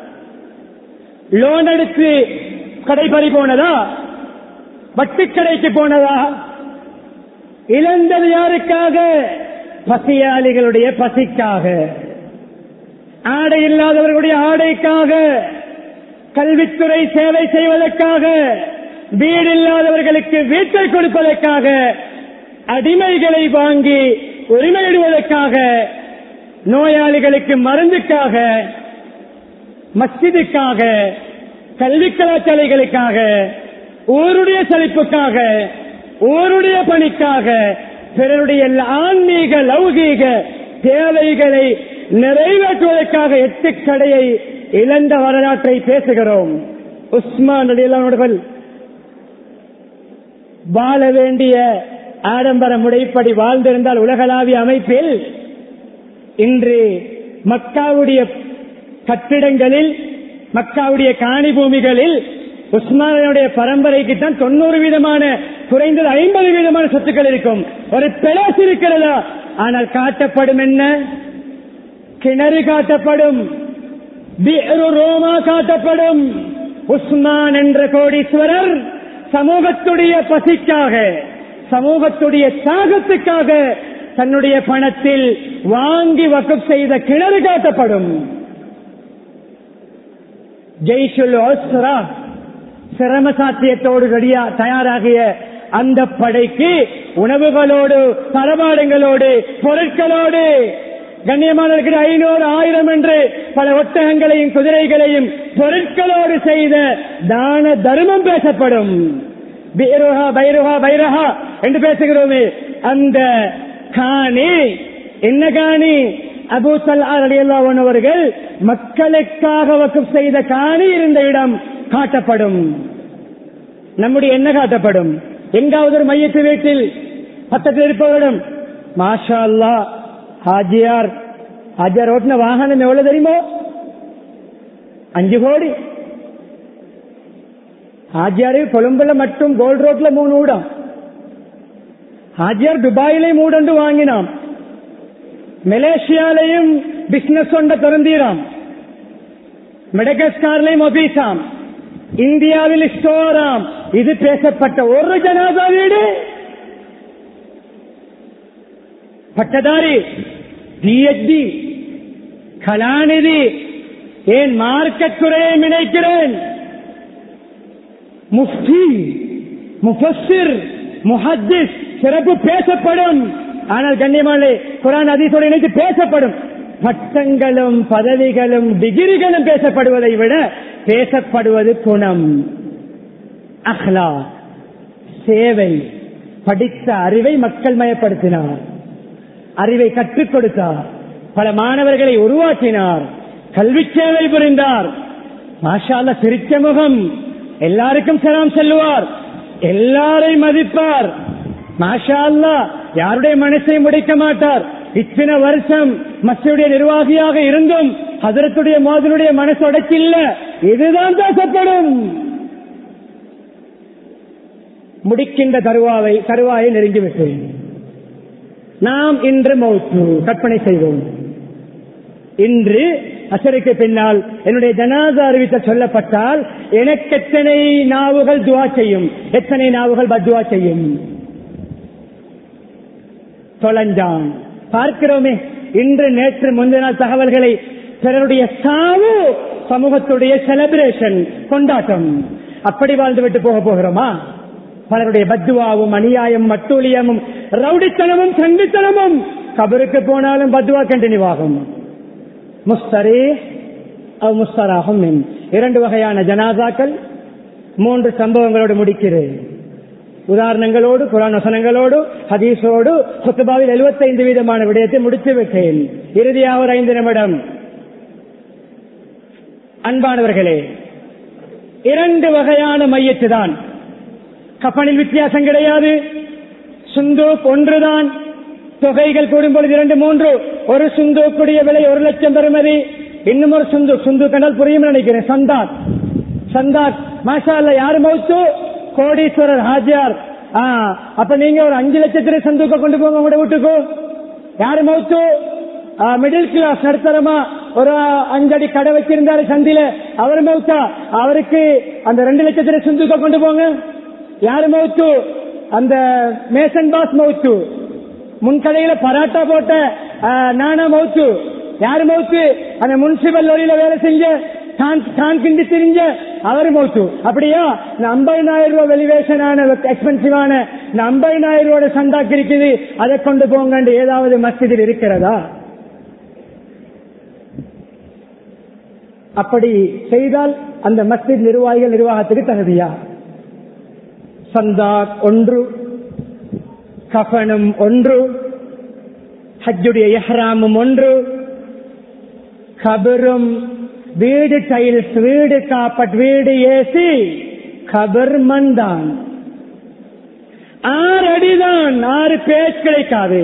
லோன் எடுத்து கடை பறி போனதா வட்டி கடைக்கு போனதா இழந்தது யாருக்காக பசியாளிகளுடைய பசிக்காக ஆடை இல்லாதவர்களுடைய ஆடைக்காக கல்வித்துறை சேவை செய்வதற்காக வீடு இல்லாதவர்களுக்கு வீட்டை கொடுப்பதற்காக அடிமைகளை வாங்கி உரிமையிடுவதற்காக நோயாளிகளுக்கு மருந்துக்காக மஸ்ஜிதுக்காக கல்வி கலாச்சாலைகளுக்காக ஊருடைய செழிப்புக்காக ஊருடைய பணிக்காக பிறருடைய ஆன்மீக லௌகீக தேவைகளை நிறைவேற்றுவதற்காக எட்டு கடையை இழந்த வரலாற்றை பேசுகிறோம் உஸ்மான் அலியல்லானவர்கள் வாழ வேண்டிய ஆடம்பர முறைப்படி வாழ்ந்திருந்தால் உலகளாவிய அமைப்பில் இன்று மக்காவுடைய கட்டிடங்களில் மக்காவுடைய காணி பூமிகளில் உஸ்மானுடைய பரம்பரைக்கு தான் தொண்ணூறு வீதமான குறைந்தது ஐம்பது வீதமான சொத்துக்கள் இருக்கும் ஒரு பிளஸ் இருக்கிறதா ஆனால் காட்டப்படும் என்ன கிணறு காட்டப்படும் ரோமா காட்டப்படும் உஸ்மான் என்ற கோடீஸ்வரர் சமூகத்துடைய பசிக்காக சமூகத்துடைய சாகத்துக்காக தன்னுடைய பணத்தில் வாங்கி வக்கம் செய்த கிணறு காட்டப்படும் ஜெய்ஷுல் ஓஸ்ரா சிரம சாத்தியத்தோடு ரெடியா தயாராகிய அந்த படைக்கு உணவுகளோடு தரபாடங்களோடு பொருட்களோடு கண்ணியமானவர்கள் ஐநூறு ஆயிரம் என்று பல ஒட்டகங்களையும் குதிரைகளையும் பொருட்களோடு செய்த தான தர்மம் பேசப்படும் பைருஹா பைருஹா பைரஹா என்று பேசுகிறோமே அந்த காணி என்ன காணி அபூ சல்லான் அவர்கள் மக்களுக்காக வக்கம் செய்த காணி இருந்த இடம் காட்டப்படும் நம்முடைய என்ன காட்டப்படும் எங்காவது ஒரு மையத்து வீட்டில் பக்கத்தில் இருப்பவரிடம் மாஷா அல்லா ஹாஜியார் ஹாஜியார் ஓட்டின வாகனம் எவ்வளவு தெரியுமோ அஞ்சு கோடி ஹாஜியாரு கொழும்புல மட்டும் கோல்ட் ரோட்ல மூணு ஊடம் ஹாஜியார் துபாயிலே மூடண்டு வாங்கினான் மலேசியாலையும் பிசினஸ் கொண்ட திறந்தீராம் மெடகஸ்கார்லையும் ஒபீசாம் இந்தியாவில் ஸ்டோராம் இது பேசப்பட்ட ஒரு ஜனாதா வீடு பட்டதாரி பிஎச்டி கலாநிதி ஏன் மார்க்கெட் துறையை நினைக்கிறேன் முஃப்தி முஃபஸ்ஸிர் முஹத்திஸ் சிறப்பு பேசப்படும் ஆனால் கண்ணியமாலே குரான் அதிசோடு இணைத்து பேசப்படும் பட்டங்களும் பதவிகளும் டிகிரிகளும் பேசப்படுவதை விட பேசப்படுவது குணம் அஹ்லா சேவை படித்த அறிவை மக்கள் மயப்படுத்தினார் அறிவை கற்றுக் கொடுத்தார் பல மாணவர்களை உருவாக்கினார் கல்வி சேவை புரிந்தார் மாஷால சிரிச்ச முகம் எல்லாருக்கும் சலாம் செல்லுவார் எல்லாரையும் மதிப்பார் மாஷா அல்லா யாருடைய மனசை முடிக்க மாட்டார் இத்தனை வருஷம் மசியுடைய நிர்வாகியாக இருந்தும் ஹதரத்துடைய மோதனுடைய மனசு உடைச்சில்ல இதுதான் பேசப்படும் முடிக்கின்ற தருவாவை தருவாயை நெருங்கிவிட்டேன் நாம் இன்று மௌத்து கற்பனை செய்வோம் இன்று அசருக்கு பின்னால் என்னுடைய ஜனாத அறிவித்த சொல்லப்பட்டால் எனக்கு எத்தனை நாவுகள் துவா செய்யும் எத்தனை நாவுகள் பத்வா செய்யும் தொலைஞ்சான் பார்க்கிறோமே இன்று நேற்று முந்தின நாள் தகவல்களை பிறருடைய சாவு சமூகத்துடைய செலிப்ரேஷன் கொண்டாட்டம் அப்படி வாழ்ந்துவிட்டு போக போகிறோமா பலருடைய பத்துவாவும் அநியாயம் மட்டூழியமும் ரவுடித்தனமும் சண்டித்தனமும் கபருக்கு போனாலும் பத்துவா கண்டினியூ ஆகும் முஸ்தரே முஸ்தராகும் இரண்டு வகையான ஜனாதாக்கள் மூன்று சம்பவங்களோடு முடிக்கிறேன் உதாரணங்களோடு குரான் வசனங்களோடு ஹதீஸோடு குத்துபாவில் எழுபத்தைந்து வீதமான விடயத்தை முடித்து விட்டேன் இறுதியாக ஒரு ஐந்து நிமிடம் அன்பானவர்களே இரண்டு வகையான மையத்து தான் கப்பனில் வித்தியாசம் கிடையாது சுந்தூக் ஒன்றுதான் தொகைகள் கூடும்பொழுது இரண்டு மூன்று ஒரு சுந்தூக்குடைய விலை ஒரு லட்சம் பெறுமதி இன்னும் ஒரு சுந்து சுந்து கண்டால் புரியும் நினைக்கிறேன் சந்தாத் சந்தாத் மாஷா அல்ல யாரு மவுத்து கோடீஸ்வரர் ஹாஜியார் அப்ப நீங்க ஒரு அஞ்சு லட்சத்திலே சந்தூக்க கொண்டு போங்க உங்களோட வீட்டுக்கு யாரு மவுத்து மிடில் கிளாஸ் நடுத்தரமா ஒரு அஞ்சடி கடை வச்சிருந்தாரு சந்தில அவர் மவுத்தா அவருக்கு அந்த ரெண்டு லட்சத்திலே சந்தூக்க கொண்டு போங்க யாரு மவுத்து அந்த மேசன் பாஸ் மவுத்து முன்கடையில பராட்டா போட்ட நானா மவுத்து யாரு மவுத்து அந்த முனிசிபல் லொரியில வேலை செஞ்ச தான் கிண்டி திரிஞ்ச அவர் மௌத்து அப்படியா இந்த ஐம்பதினாயிரம் ரூபாய் வெலிவேஷனான எக்ஸ்பென்சிவான இந்த ஐம்பதினாயிரம் ரூபாய் சந்தாக்கு இருக்குது அதை கொண்டு போங்க ஏதாவது மஸ்ஜிதில் இருக்கிறதா அப்படி செய்தால் அந்த மஸ்ஜித் நிர்வாகிகள் நிர்வாகத்துக்கு தகுதியா சந்தா ஒன்று கஃபனும் ஒன்று ஹஜ்ஜுடைய எஹ்ராமும் ஒன்று கபரும் வீடு டைல்ஸ் வீடு காப்பட் வீடு ஏசி கபர் மண்தான் ஆறு அடிதான் ஆறு பேச்சு கிடைக்காது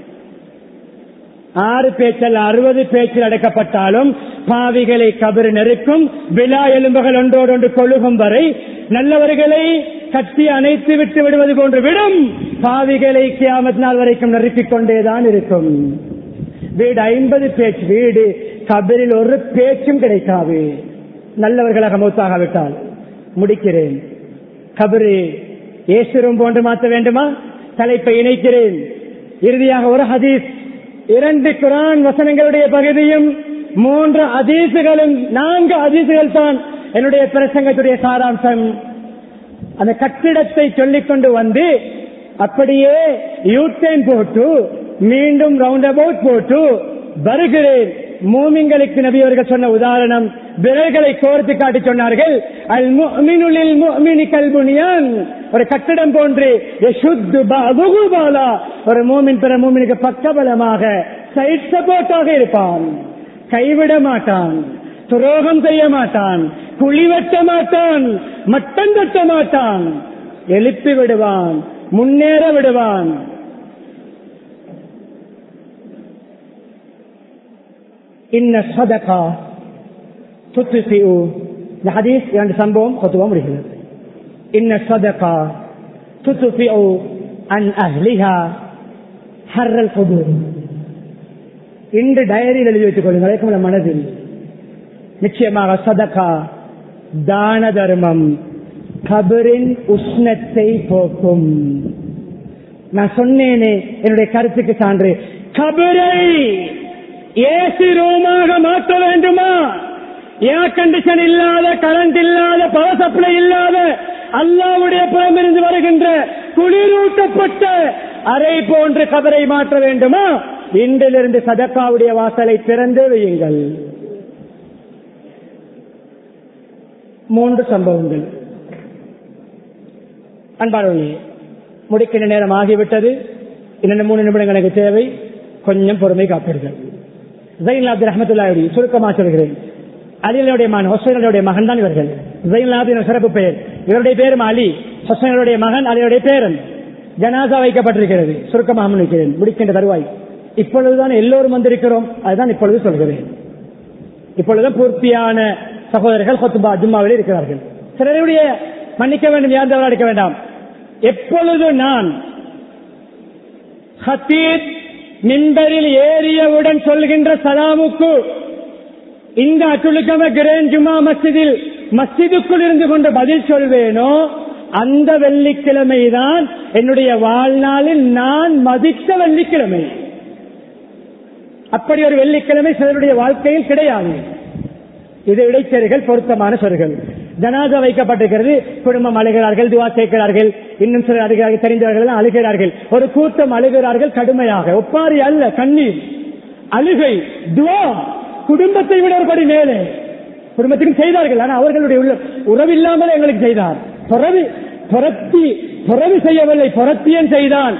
ஆறு பேச்சல் அறுபது பேச்சில் அடக்கப்பட்டாலும் பாவிகளை கபரு நெருக்கும் விழா எலும்புகள் ஒன்றோடு ஒன்று கொழுகும் வரை நல்லவர்களை கட்டி அணைத்து விட்டு விடுவது போன்று விடும் பாவிகளை கியாமத் நாள் வரைக்கும் நெருக்கிக் கொண்டேதான் இருக்கும் வீடு ஐம்பது பேச்சு வீடு கபரில் ஒரு பேச்சும் கிடைக்காது நல்லவர்களாக மௌத்தாகாவிட்டால் முடிக்கிறேன் கபரு ஏசுரம் போன்று மாற்ற வேண்டுமா தலைப்பை இணைக்கிறேன் இறுதியாக ஒரு ஹதீஸ் இரண்டு குரான் வசனங்களுடைய பகுதியும் மூன்று அதீசுகளும் நான்கு அதீசுகள் தான் என்னுடைய பிரசங்கத்துடைய சாராம்சம் அந்த கட்டிடத்தை சொல்லிக் கொண்டு வந்து அப்படியே யூட்டைன் போட்டு மீண்டும் ரவுண்ட் அபவுட் போட்டு வருகிறேன் மூமிங்களுக்கு நபி அவர்கள் சொன்ன உதாரணம் விரல்களை கோர்த்து காட்டி சொன்னார்கள் அல் முஃமினுலில் முஃமினி கல்புனியான் ஒரு கட்டிடம் போன்று யசுத்து பஅதுஹு பாலா ஒரு மூமின் பிற மூமினுக்கு பக்கபலமாக சைட் சப்போர்ட்டாக இருப்பான் கைவிட மாட்டான் துரோகம் செய்ய மாட்டான் குழி வெட்ட மாட்டான் மட்டம் தட்ட மாட்டான் எழுப்பி விடுவான் முன்னேற விடுவான் இன்ன சதகா துத்துசிஉ இந்த ஹதீஸ் இரண்டு சம்பவம் கொத்துவா முடிகிறது இன்ன சதகா துத்துசிஉ அன் அஹ்லிஹா ஹர்ரல் குபூர் இன்று டயரியில் எழுதி வைத்துக் கொள்ளுங்கள் அதற்கு மனதில் நிச்சயமாக சதகா தான தர்மம் கபரின் உஷ்ணத்தை போக்கும் நான் சொன்னேனே என்னுடைய கருத்துக்கு சான்று கபரை ஏசி ரூமாக மாற்ற வேண்டுமா ஏர் கண்டிஷன் இல்லாத கரண்ட் இல்லாத பவர் சப்ளை இல்லாத அல்லாவுடைய புறமிருந்து வருகின்ற குளிரூட்டப்பட்ட அறை போன்று கபரை மாற்ற வேண்டுமா இன்றிலிருந்து சதக்காவுடைய வாசலை திறந்து வையுங்கள் மூன்று சம்பவங்கள் அன்பானவர்களே முடிக்கின்ற நேரம் ஆகிவிட்டது இன்னும் மூணு நிமிடங்கள் எனக்கு தேவை கொஞ்சம் பொறுமை காப்பீர்கள் ஜெயின் அப்துல் ரஹமத்துல்லாவுடைய சுருக்கமாக சொல்கிறேன் அலிகளுடைய மகன் ஹொசைனுடைய மகன் தான் இவர்கள் ஜெயின்லாபின் சிறப்பு பெயர் இவருடைய பேரும் அலி ஹொசைனுடைய மகன் அலியுடைய பேரன் ஜனாசா வைக்கப்பட்டிருக்கிறது சுருக்கமாக முன்னிக்கிறேன் முடிக்கின்ற தருவாய் இப்பொழுதுதான் எல்லோரும் வந்திருக்கிறோம் அதுதான் இப்பொழுது சொல்கிறேன் இப்பொழுது பூர்த்தியான சகோதரர்கள் கொத்துபா ஜும்மாவில் இருக்கிறார்கள் சிலருடைய மன்னிக்க வேண்டும் யார் தவறு அடிக்க வேண்டாம் எப்பொழுது நான் ஹத்தீத் மின்பரில் ஏறியவுடன் சொல்கின்ற சலாமுக்கு இந்த அட்டுலுக்கம கிரேன் ஜுமா மஸ்ஜிதில் மஸ்ஜிதுக்குள் இருந்து கொண்டு பதில் சொல்வேனோ அந்த வெள்ளிக்கிழமைதான் என்னுடைய வாழ்நாளில் நான் மதித்த வெள்ளிக்கிழமை அப்படி ஒரு வெள்ளிக்கிழமை சிலருடைய வாழ்க்கையில் கிடையாது இது இடைச்செருகள் பொருத்தமான சொற்கள் ஜனாதா வைக்கப்பட்டிருக்கிறது குடும்பம் அழுகிறார்கள் துவா சேர்க்கிறார்கள் இன்னும் சிலர் அழுகிறார்கள் தெரிந்தவர்கள் எல்லாம் அழுகிறார்கள் ஒரு கூட்டம் அழுகிறார்கள் கடுமையாக ஒப்பாரி அல்ல கண்ணீர் அழுகை துவா குடும்பத்தை விட ஒருபடி மேலே குடும்பத்துக்கும் செய்தார்கள் ஆனால் அவர்களுடைய உள்ள உறவில்லாமல் எங்களுக்கு செய்தார் புறவி புரத்தி புறவி செய்யவில்லை புரத்தியன் செய்தான்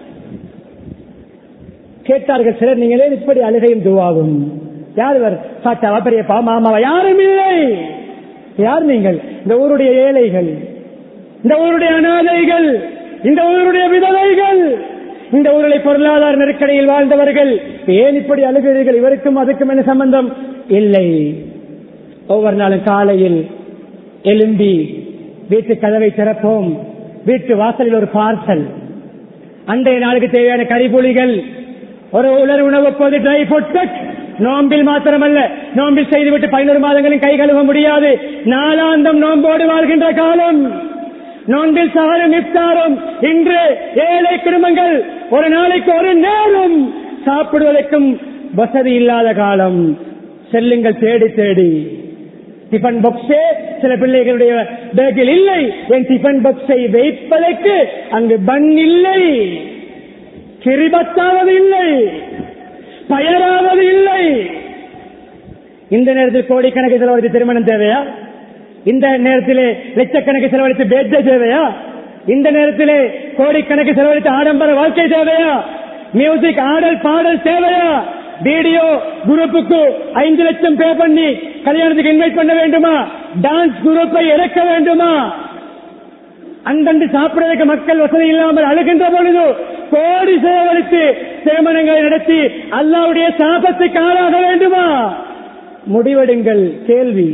கேட்டார்கள் சிலர் நீங்களே இப்படி அழுகையும் துவாகும் யார் இவர் சாச்சாவா பெரியப்பா மாமாவா யாரும் இல்லை யார் நீங்கள் இந்த ஊருடைய ஏழைகள் இந்த ஊருடைய அனாதைகள் இந்த ஊருடைய விதவைகள் இந்த ஊரில் பொருளாதார நெருக்கடியில் வாழ்ந்தவர்கள் ஏன் இப்படி அழுகிறீர்கள் இவருக்கும் அதுக்கும் என்ன சம்பந்தம் இல்லை ஒவ்வொரு நாளும் காலையில் எலும்பி வீட்டு கதவை திறப்போம் வீட்டு வாசலில் ஒரு பார்சல் அன்றைய நாளுக்கு தேவையான கறிபுலிகள் ஒரு உலர் உணவு போது ட்ரை ஃபுட் நோம்பில் மாத்திரமல்ல நோம்பில் செய்துவிட்டு பதினோரு மாதங்களில் கை கழுவ முடியாது நாளாந்தம் நோம்போடு வாழ்கின்ற காலம் நோன்பில் சகலும் இஃப்தாரும் இன்று ஏழை குடும்பங்கள் ஒரு நாளைக்கு ஒரு நேரம் சாப்பிடுவதற்கும் வசதி இல்லாத காலம் செல்லுங்கள் தேடி தேடி டிஃபன் பாக்ஸே சில பிள்ளைகளுடைய பேக்கில் இல்லை என் டிஃபன் பாக்ஸை வைப்பதற்கு அங்கு பன் இல்லை கிரிபத்தாவது இல்லை பயராவது இல்லை இந்த நேரத்தில் கோடிக்கணக்கு செலவழித்து திருமணம் தேவையா இந்த நேரத்திலே லட்சக்கணக்கு செலவழித்து பேச்ச தேவையா இந்த நேரத்திலே கோடிக்கணக்கு செலவழித்து ஆடம்பர வாழ்க்கை தேவையா மியூசிக் ஆடல் பாடல் தேவையா வீடியோ குரூப்புக்கு ஐந்து லட்சம் பே பண்ணி கல்யாணத்துக்கு இன்வைட் பண்ண வேண்டுமா டான்ஸ் குரூப்பை இறக்க வேண்டுமா அந்தண்டு சாப்பிடுவதற்கு மக்கள் வசதி இல்லாமல் அழுகின்ற பொழுது கோடி செலவழித்து திருமணங்களை நடத்தி அல்லாவுடைய சாபத்துக்கு ஆளாக வேண்டுமா முடிவெடுங்கள் கேள்வி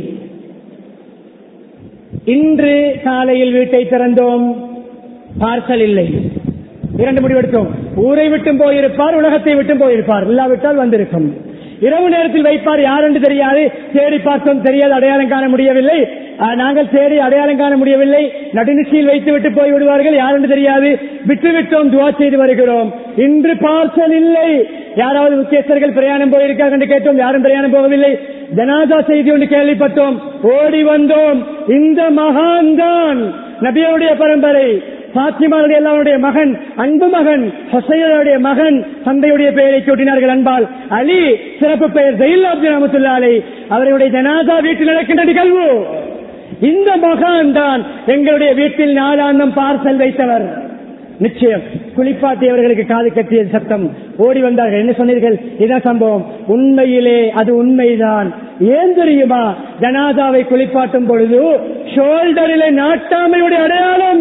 இன்று காலையில் வீட்டை திறந்தோம் பார்சல் இல்லை இரண்டு முடிவெடுத்தோம் ஊரை விட்டும் போயிருப்பார் உலகத்தை விட்டும் போயிருப்பார் இல்லாவிட்டால் வந்திருக்கும் இரவு நேரத்தில் வைப்பார் யார் என்று தெரியாது தேடி பார்த்தோம் தெரியாது அடையாளம் காண முடியவில்லை ஆஹ், நாங்கள் தேடி அடையாளம் காண முடியவில்லை நடுநிச்சயில் வைத்து விட்டு போய் விடுவார்கள் யார் என்று தெரியாது விட்டு விட்டோம் துவா செய்து வருகிறோம் இன்று பார்சல் இல்லை யாராவது முக்கியஸ்தர்கள் பிரயாணம் போயிருக்காங்க என்று கேட்டோம் யாரும் பிரயாணம் போகவில்லை ஜனாதா செய்தி ஒன்று கேள்விப்பட்டோம் ஓடி வந்தோம் இந்த மகான் தான் நபியோடைய பரம்பரை பாத்திமாவுடைய எல்லாருடைய மகன் அன்பு மகன் ஹொசையருடைய மகன் தந்தையுடைய பெயரை சூட்டினார்கள் அன்பால் அலி சிறப்பு பெயர் ஜெயிலாப்தி ரமத்துல்லாலை அவருடைய ஜனாதா வீட்டில் நடக்கின்ற நிகழ்வு இந்த மகான் தான் எங்களுடைய வீட்டில் நாளாந்தம் பார்சல் வைத்தவர் நிச்சயம் குளிப்பாட்டியவர்களுக்கு காது கட்டிய சத்தம் ஓடி வந்தார்கள் என்ன சொன்னீர்கள் இதான் சம்பவம் உண்மையிலே அது உண்மைதான் ஏன் தெரியுமா ஜனாதாவை குளிப்பாட்டும் பொழுது ஷோல்டரிலே நாட்டாமையுடைய அடையாளம்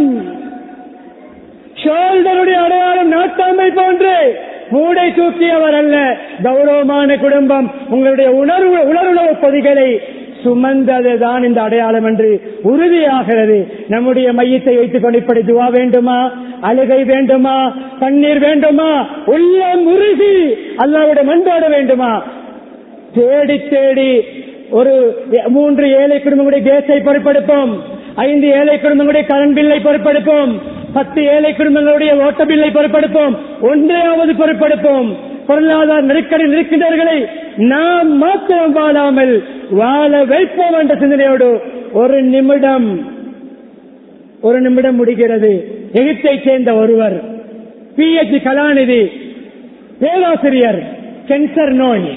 ஷோல்டருடைய அடையாளம் நாட்டாமை போன்று மூடை தூக்கியவர் அல்ல கௌரவமான குடும்பம் உங்களுடைய உணர்வு உணர்வுணவு பொதிகளை சுமந்ததுதான் இந்த அடையாளம் என்று உறுதியாகிறது நம்முடைய மையத்தை வைத்துக் கொண்டு இப்படி துவா வேண்டுமா அழுகை வேண்டுமா கண்ணீர் வேண்டுமா உள்ளம் உருகி அல்லாவுடைய மண்பாட வேண்டுமா தேடி தேடி ஒரு மூன்று ஏழை குடும்பங்களுடைய கேஸை பொறுப்பெடுப்போம் ஐந்து ஏழை குடும்பங்களுடைய கரண்ட் பில்லை பொறுப்பெடுப்போம் பத்து ஏழை குடும்பங்களுடைய ஓட்ட பில்லை பொறுப்பெடுப்போம் ஒன்றையாவது பொறுப்பெடுப்போம் பொருளாதார நெருக்கடி இருக்கின்றவர்களை நாம் மாத்திரம் வாழாமல் வாழ வைப்போம் என்ற சிந்தனையோடு ஒரு நிமிடம் ஒரு நிமிடம் முடிகிறது எகிப்தை சேர்ந்த ஒருவர் பிஎச்டி கலாநிதி பேராசிரியர் கேன்சர் நோய்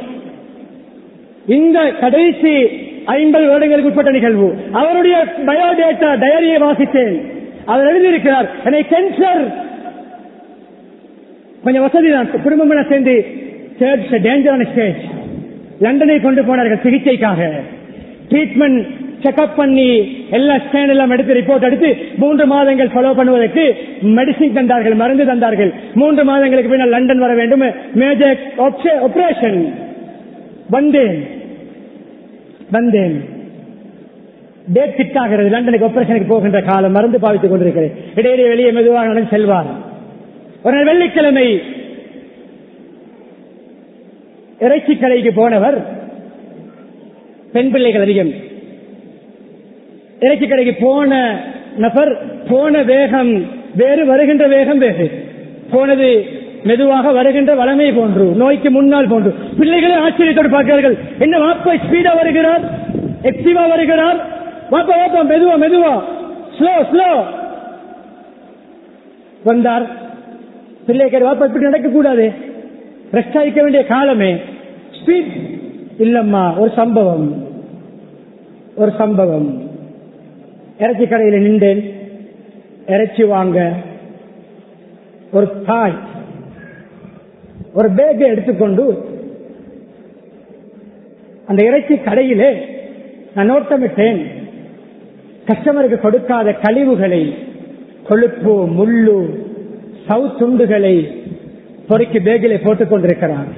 இந்த கடைசி ஐம்பது வருடங்களுக்கு உட்பட்ட நிகழ்வு அவருடைய பயோடேட்டா டயரியை வாசித்தேன் அவர் எழுதியிருக்கிறார் என்னை கேன்சர் கொஞ்சம் வசதி தான் குடும்பம் சேர்ந்து டேஞ்சரான ஸ்டேஜ் லண்டனை கொண்டு போனார்கள் சிகிச்சைக்காக ட்ரீட்மெண்ட் செக்அப் பண்ணி எல்லா ஸ்கேன் எல்லாம் எடுத்து ரிப்போர்ட் எடுத்து மூன்று மாதங்கள் ஃபாலோ பண்ணுவதற்கு மெடிசின் தந்தார்கள் மருந்து தந்தார்கள் மூன்று மாதங்களுக்கு பின்னால் லண்டன் வர வேண்டும் மேஜர் ஆபரேஷன் வந்தேன் வந்தேன் டேட் ஃபிட் ஆகிறது லண்டனுக்கு ஆபரேஷனுக்கு போகின்ற காலம் மருந்து பாவித்துக் கொண்டிருக்கிறேன் இடையிடையே வெளியே மெதுவாக நடந்து செல்வார் ஒரு நாள் வெள்ளிக்கிழமை இறைச்சி கடைக்கு போனவர் பெண் பிள்ளைகள் அதிகம் இறைச்சி கடைக்கு போன நபர் போன வேகம் வேறு வருகின்ற வேகம் வேறு போனது மெதுவாக வருகின்ற வளமை போன்று நோய்க்கு முன்னால் போன்று பிள்ளைகளை ஆச்சரியத்தோடு பார்க்கிறார்கள் என்ன வாப்பா ஸ்பீடா வருகிறார் எக்ஸிவா வருகிறார் வாப்பா வாப்பா மெதுவா மெதுவா ஸ்லோ ஸ்லோ வந்தார் பிள்ளைகள் வாப்பா இப்படி நடக்க கூடாது ரெஸ்ட் ஆகிக்க வேண்டிய காலமே ஸ்பீட் இல்லம்மா ஒரு சம்பவம் ஒரு சம்பவம் இறைச்சி கடையில் நின்றேன் இறைச்சி வாங்க ஒரு தாய் ஒரு பேக்கை எடுத்துக்கொண்டு அந்த இறைச்சி கடையிலே நான் நோட்டமிட்டேன் கஸ்டமருக்கு கொடுக்காத கழிவுகளை கொழுப்பு முள்ளு சவுத்துண்டுகளை பொறுக்கி பேக்கிலே போட்டுக் கொண்டிருக்கிறார்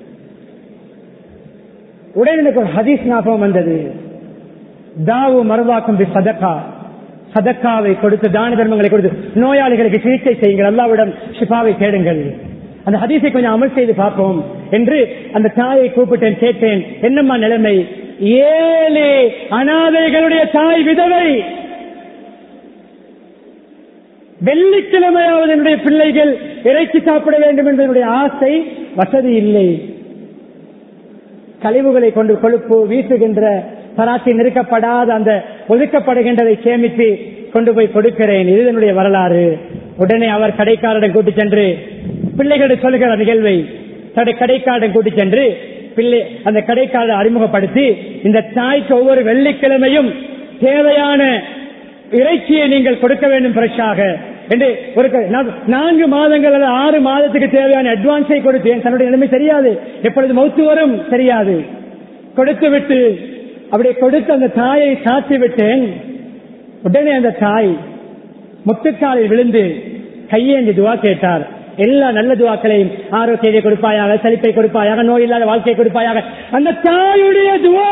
உடனே எனக்கு ஒரு ஹதீஸ் ஞாபகம் வந்தது தாவு மறுவாக்கும் சதக்கா சதக்காவை கொடுத்து தான தர்மங்களை கொடுத்து நோயாளிகளுக்கு சிகிச்சை செய்யுங்கள் அல்லாவிடம் ஷிஃபாவை தேடுங்கள் அந்த ஹதீஸை கொஞ்சம் அமல் செய்து பார்ப்போம் என்று அந்த தாயை கூப்பிட்டேன் கேட்டேன் என்னம்மா நிலைமை ஏழு அனாதைகளுடைய தாய் விதவை வெள்ளிக்கிழமையாவது என்னுடைய பிள்ளைகள் இறைச்சி சாப்பிட வேண்டும் என்பதனுடைய ஆசை வசதி இல்லை கழிவுகளை கொண்டு கொழுப்பு வீசுகின்ற பராட்சி நிறுக்கப்படாத அந்த ஒதுக்கப்படுகின்றதை சேமித்து கொண்டு போய் கொடுக்கிறேன் இது என்னுடைய வரலாறு உடனே அவர் கடைக்காரரிடம் கூட்டி சென்று பிள்ளைகளிடம் சொல்லுகிற நிகழ்வை தன்னுடைய கடைக்காரரிடம் கூட்டி சென்று பிள்ளை அந்த கடைக்காரரை அறிமுகப்படுத்தி இந்த தாய்க்கு ஒவ்வொரு வெள்ளிக்கிழமையும் தேவையான இறைச்சியை நீங்கள் கொடுக்க வேண்டும் ஃப்ரெஷ்ஷாக என்று ஒரு நான்கு மாதங்கள் அல்லது ஆறு மாதத்துக்கு தேவையான அட்வான்ஸை கொடுத்தேன் தன்னுடைய நிலைமை தெரியாது எப்பொழுது மௌத்து வரும் தெரியாது கொடுத்து விட்டு அப்படி கொடுத்து அந்த தாயை சாத்தி விட்டேன் உடனே அந்த தாய் முட்டுக்காலில் விழுந்து கையேந்தி துவா கேட்டார் எல்லா நல்ல துவாக்களையும் ஆரோக்கியத்தை கொடுப்பாயாக செழிப்பை கொடுப்பாயாக நோய் இல்லாத வாழ்க்கையை கொடுப்பாயாக அந்த தாயுடைய துவா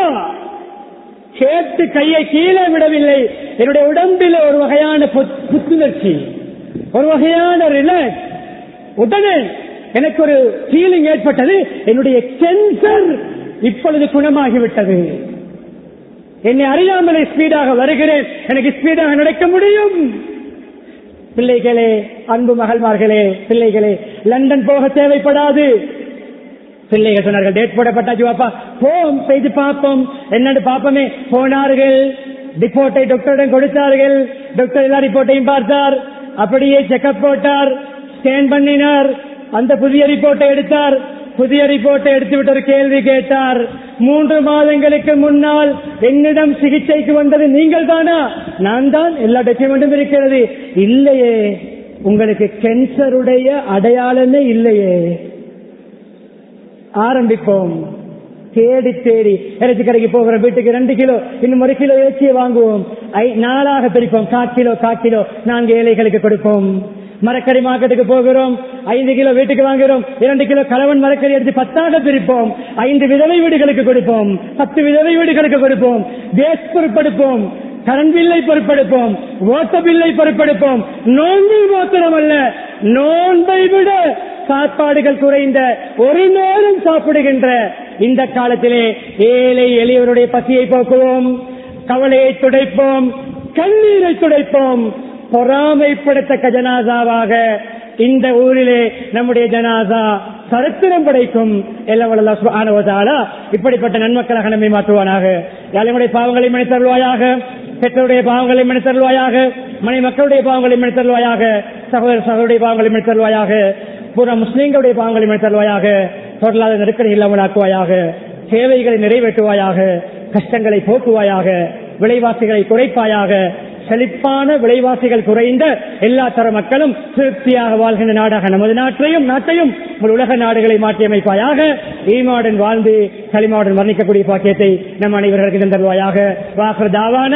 கேட்டு கையை கீழே விடவில்லை என்னுடைய உடம்பில் ஒரு வகையான புத்துணர்ச்சி ஒரு வகையான ரிலாக்ஸ் உடனே எனக்கு ஒரு ஃபீலிங் ஏற்பட்டது என்னுடைய கேன்சர் இப்பொழுது குணமாகிவிட்டது என்னை அறியாமலே ஸ்பீடாக வருகிறேன் எனக்கு ஸ்பீடாக நடக்க முடியும் பிள்ளைகளே அன்பு மகள்மார்களே பிள்ளைகளே லண்டன் போக தேவைப்படாது பிள்ளைகள் சொன்னார்கள் டேட் போடப்பட்டாச்சு பாப்பா போம் செய்து பார்ப்போம் என்னன்னு பார்ப்போமே போனார்கள் ரிப்போர்ட்டை டாக்டரிடம் கொடுத்தார்கள் டாக்டர் எல்லா ரிப்போர்ட்டையும் பார்த்தார் அப்படியே செக்அப் போட்டார் ஸ்கேன் பண்ணினார் அந்த புதிய ரிப்போர்ட்டை எடுத்தார் புதிய ரிப்போர்ட்டை எடுத்துவிட்டு ஒரு கேள்வி கேட்டார் மூன்று மாதங்களுக்கு முன்னால் என்னிடம் சிகிச்சைக்கு வந்தது நீங்கள் தானா நான் தான் எல்லா டாக்குமெண்ட்டும் இருக்கிறது இல்லையே உங்களுக்கு கேன்சருடைய அடையாளமே இல்லையே ஆரம்பிப்போம் தேடி தேடி இறைச்சி கடைக்கு போகிற வீட்டுக்கு ரெண்டு கிலோ இன்னும் ஒரு கிலோ இறைச்சியை வாங்குவோம் நாளாக பிரிப்போம் கா கிலோ கா கிலோ நான்கு ஏழைகளுக்கு கொடுப்போம் மரக்கறி மார்க்கெட்டுக்கு போகிறோம் ஐந்து கிலோ வீட்டுக்கு வாங்குகிறோம் இரண்டு கிலோ கலவன் மரக்கறி எடுத்து பத்தாக பிரிப்போம் ஐந்து விதவை வீடுகளுக்கு கொடுப்போம் பத்து விதவை வீடுகளுக்கு கொடுப்போம் கேஸ் பொறுப்படுப்போம் கரண்ட் பில்லை பொறுப்பெடுப்போம் ஓட்ட பில்லை பொறுப்பெடுப்போம் நோன்பில் மாத்திரம் அல்ல நோன்பை விட சாப்பாடுகள் குறைந்த ஒரு நேரம் சாப்பிடுகின்ற இந்த காலத்திலே ஏழை எளியவருடைய பசியை போக்குவோம் கவலையை துடைப்போம் கண்ணீரை துடைப்போம் பொறாமைப்படுத்த ஜனாசாவாக இந்த ஊரிலே நம்முடைய ஜனாசா சரித்திரம் படைக்கும் எல்லாம் இப்படிப்பட்ட நன்மக்களாக நம்மை மாற்றுவானாக ஏழைகளுடைய பாவங்களை மனிதருவாயாக பெற்றோருடைய பாவங்களை மனிதருவாயாக மனை மக்களுடைய பாவங்களை மனிதருவாயாக சகோதர சகோதரிய பாவங்களை மனிதருவாயாக பூரா முஸ்லீம்களுடைய பாவங்களை மனிதருவாயாக பொருளாதார நெருக்கடி இல்லாமல் ஆக்குவாயாக தேவைகளை நிறைவேற்றுவாயாக கஷ்டங்களை போக்குவாயாக விலைவாசிகளை குறைப்பாயாக செழிப்பான விலைவாசிகள் குறைந்த எல்லா தர மக்களும் திருப்தியாக வாழ்கின்ற நாடாக நமது நாட்டையும் நாட்டையும் உங்கள் உலக நாடுகளை மாற்றியமைப்பாயாக ஈமாவுடன் வாழ்ந்து களிமாவுடன் வர்ணிக்கக்கூடிய பாக்கியத்தை நம் அனைவர்களுக்கு தந்தருவாயாக வாக்குதாவான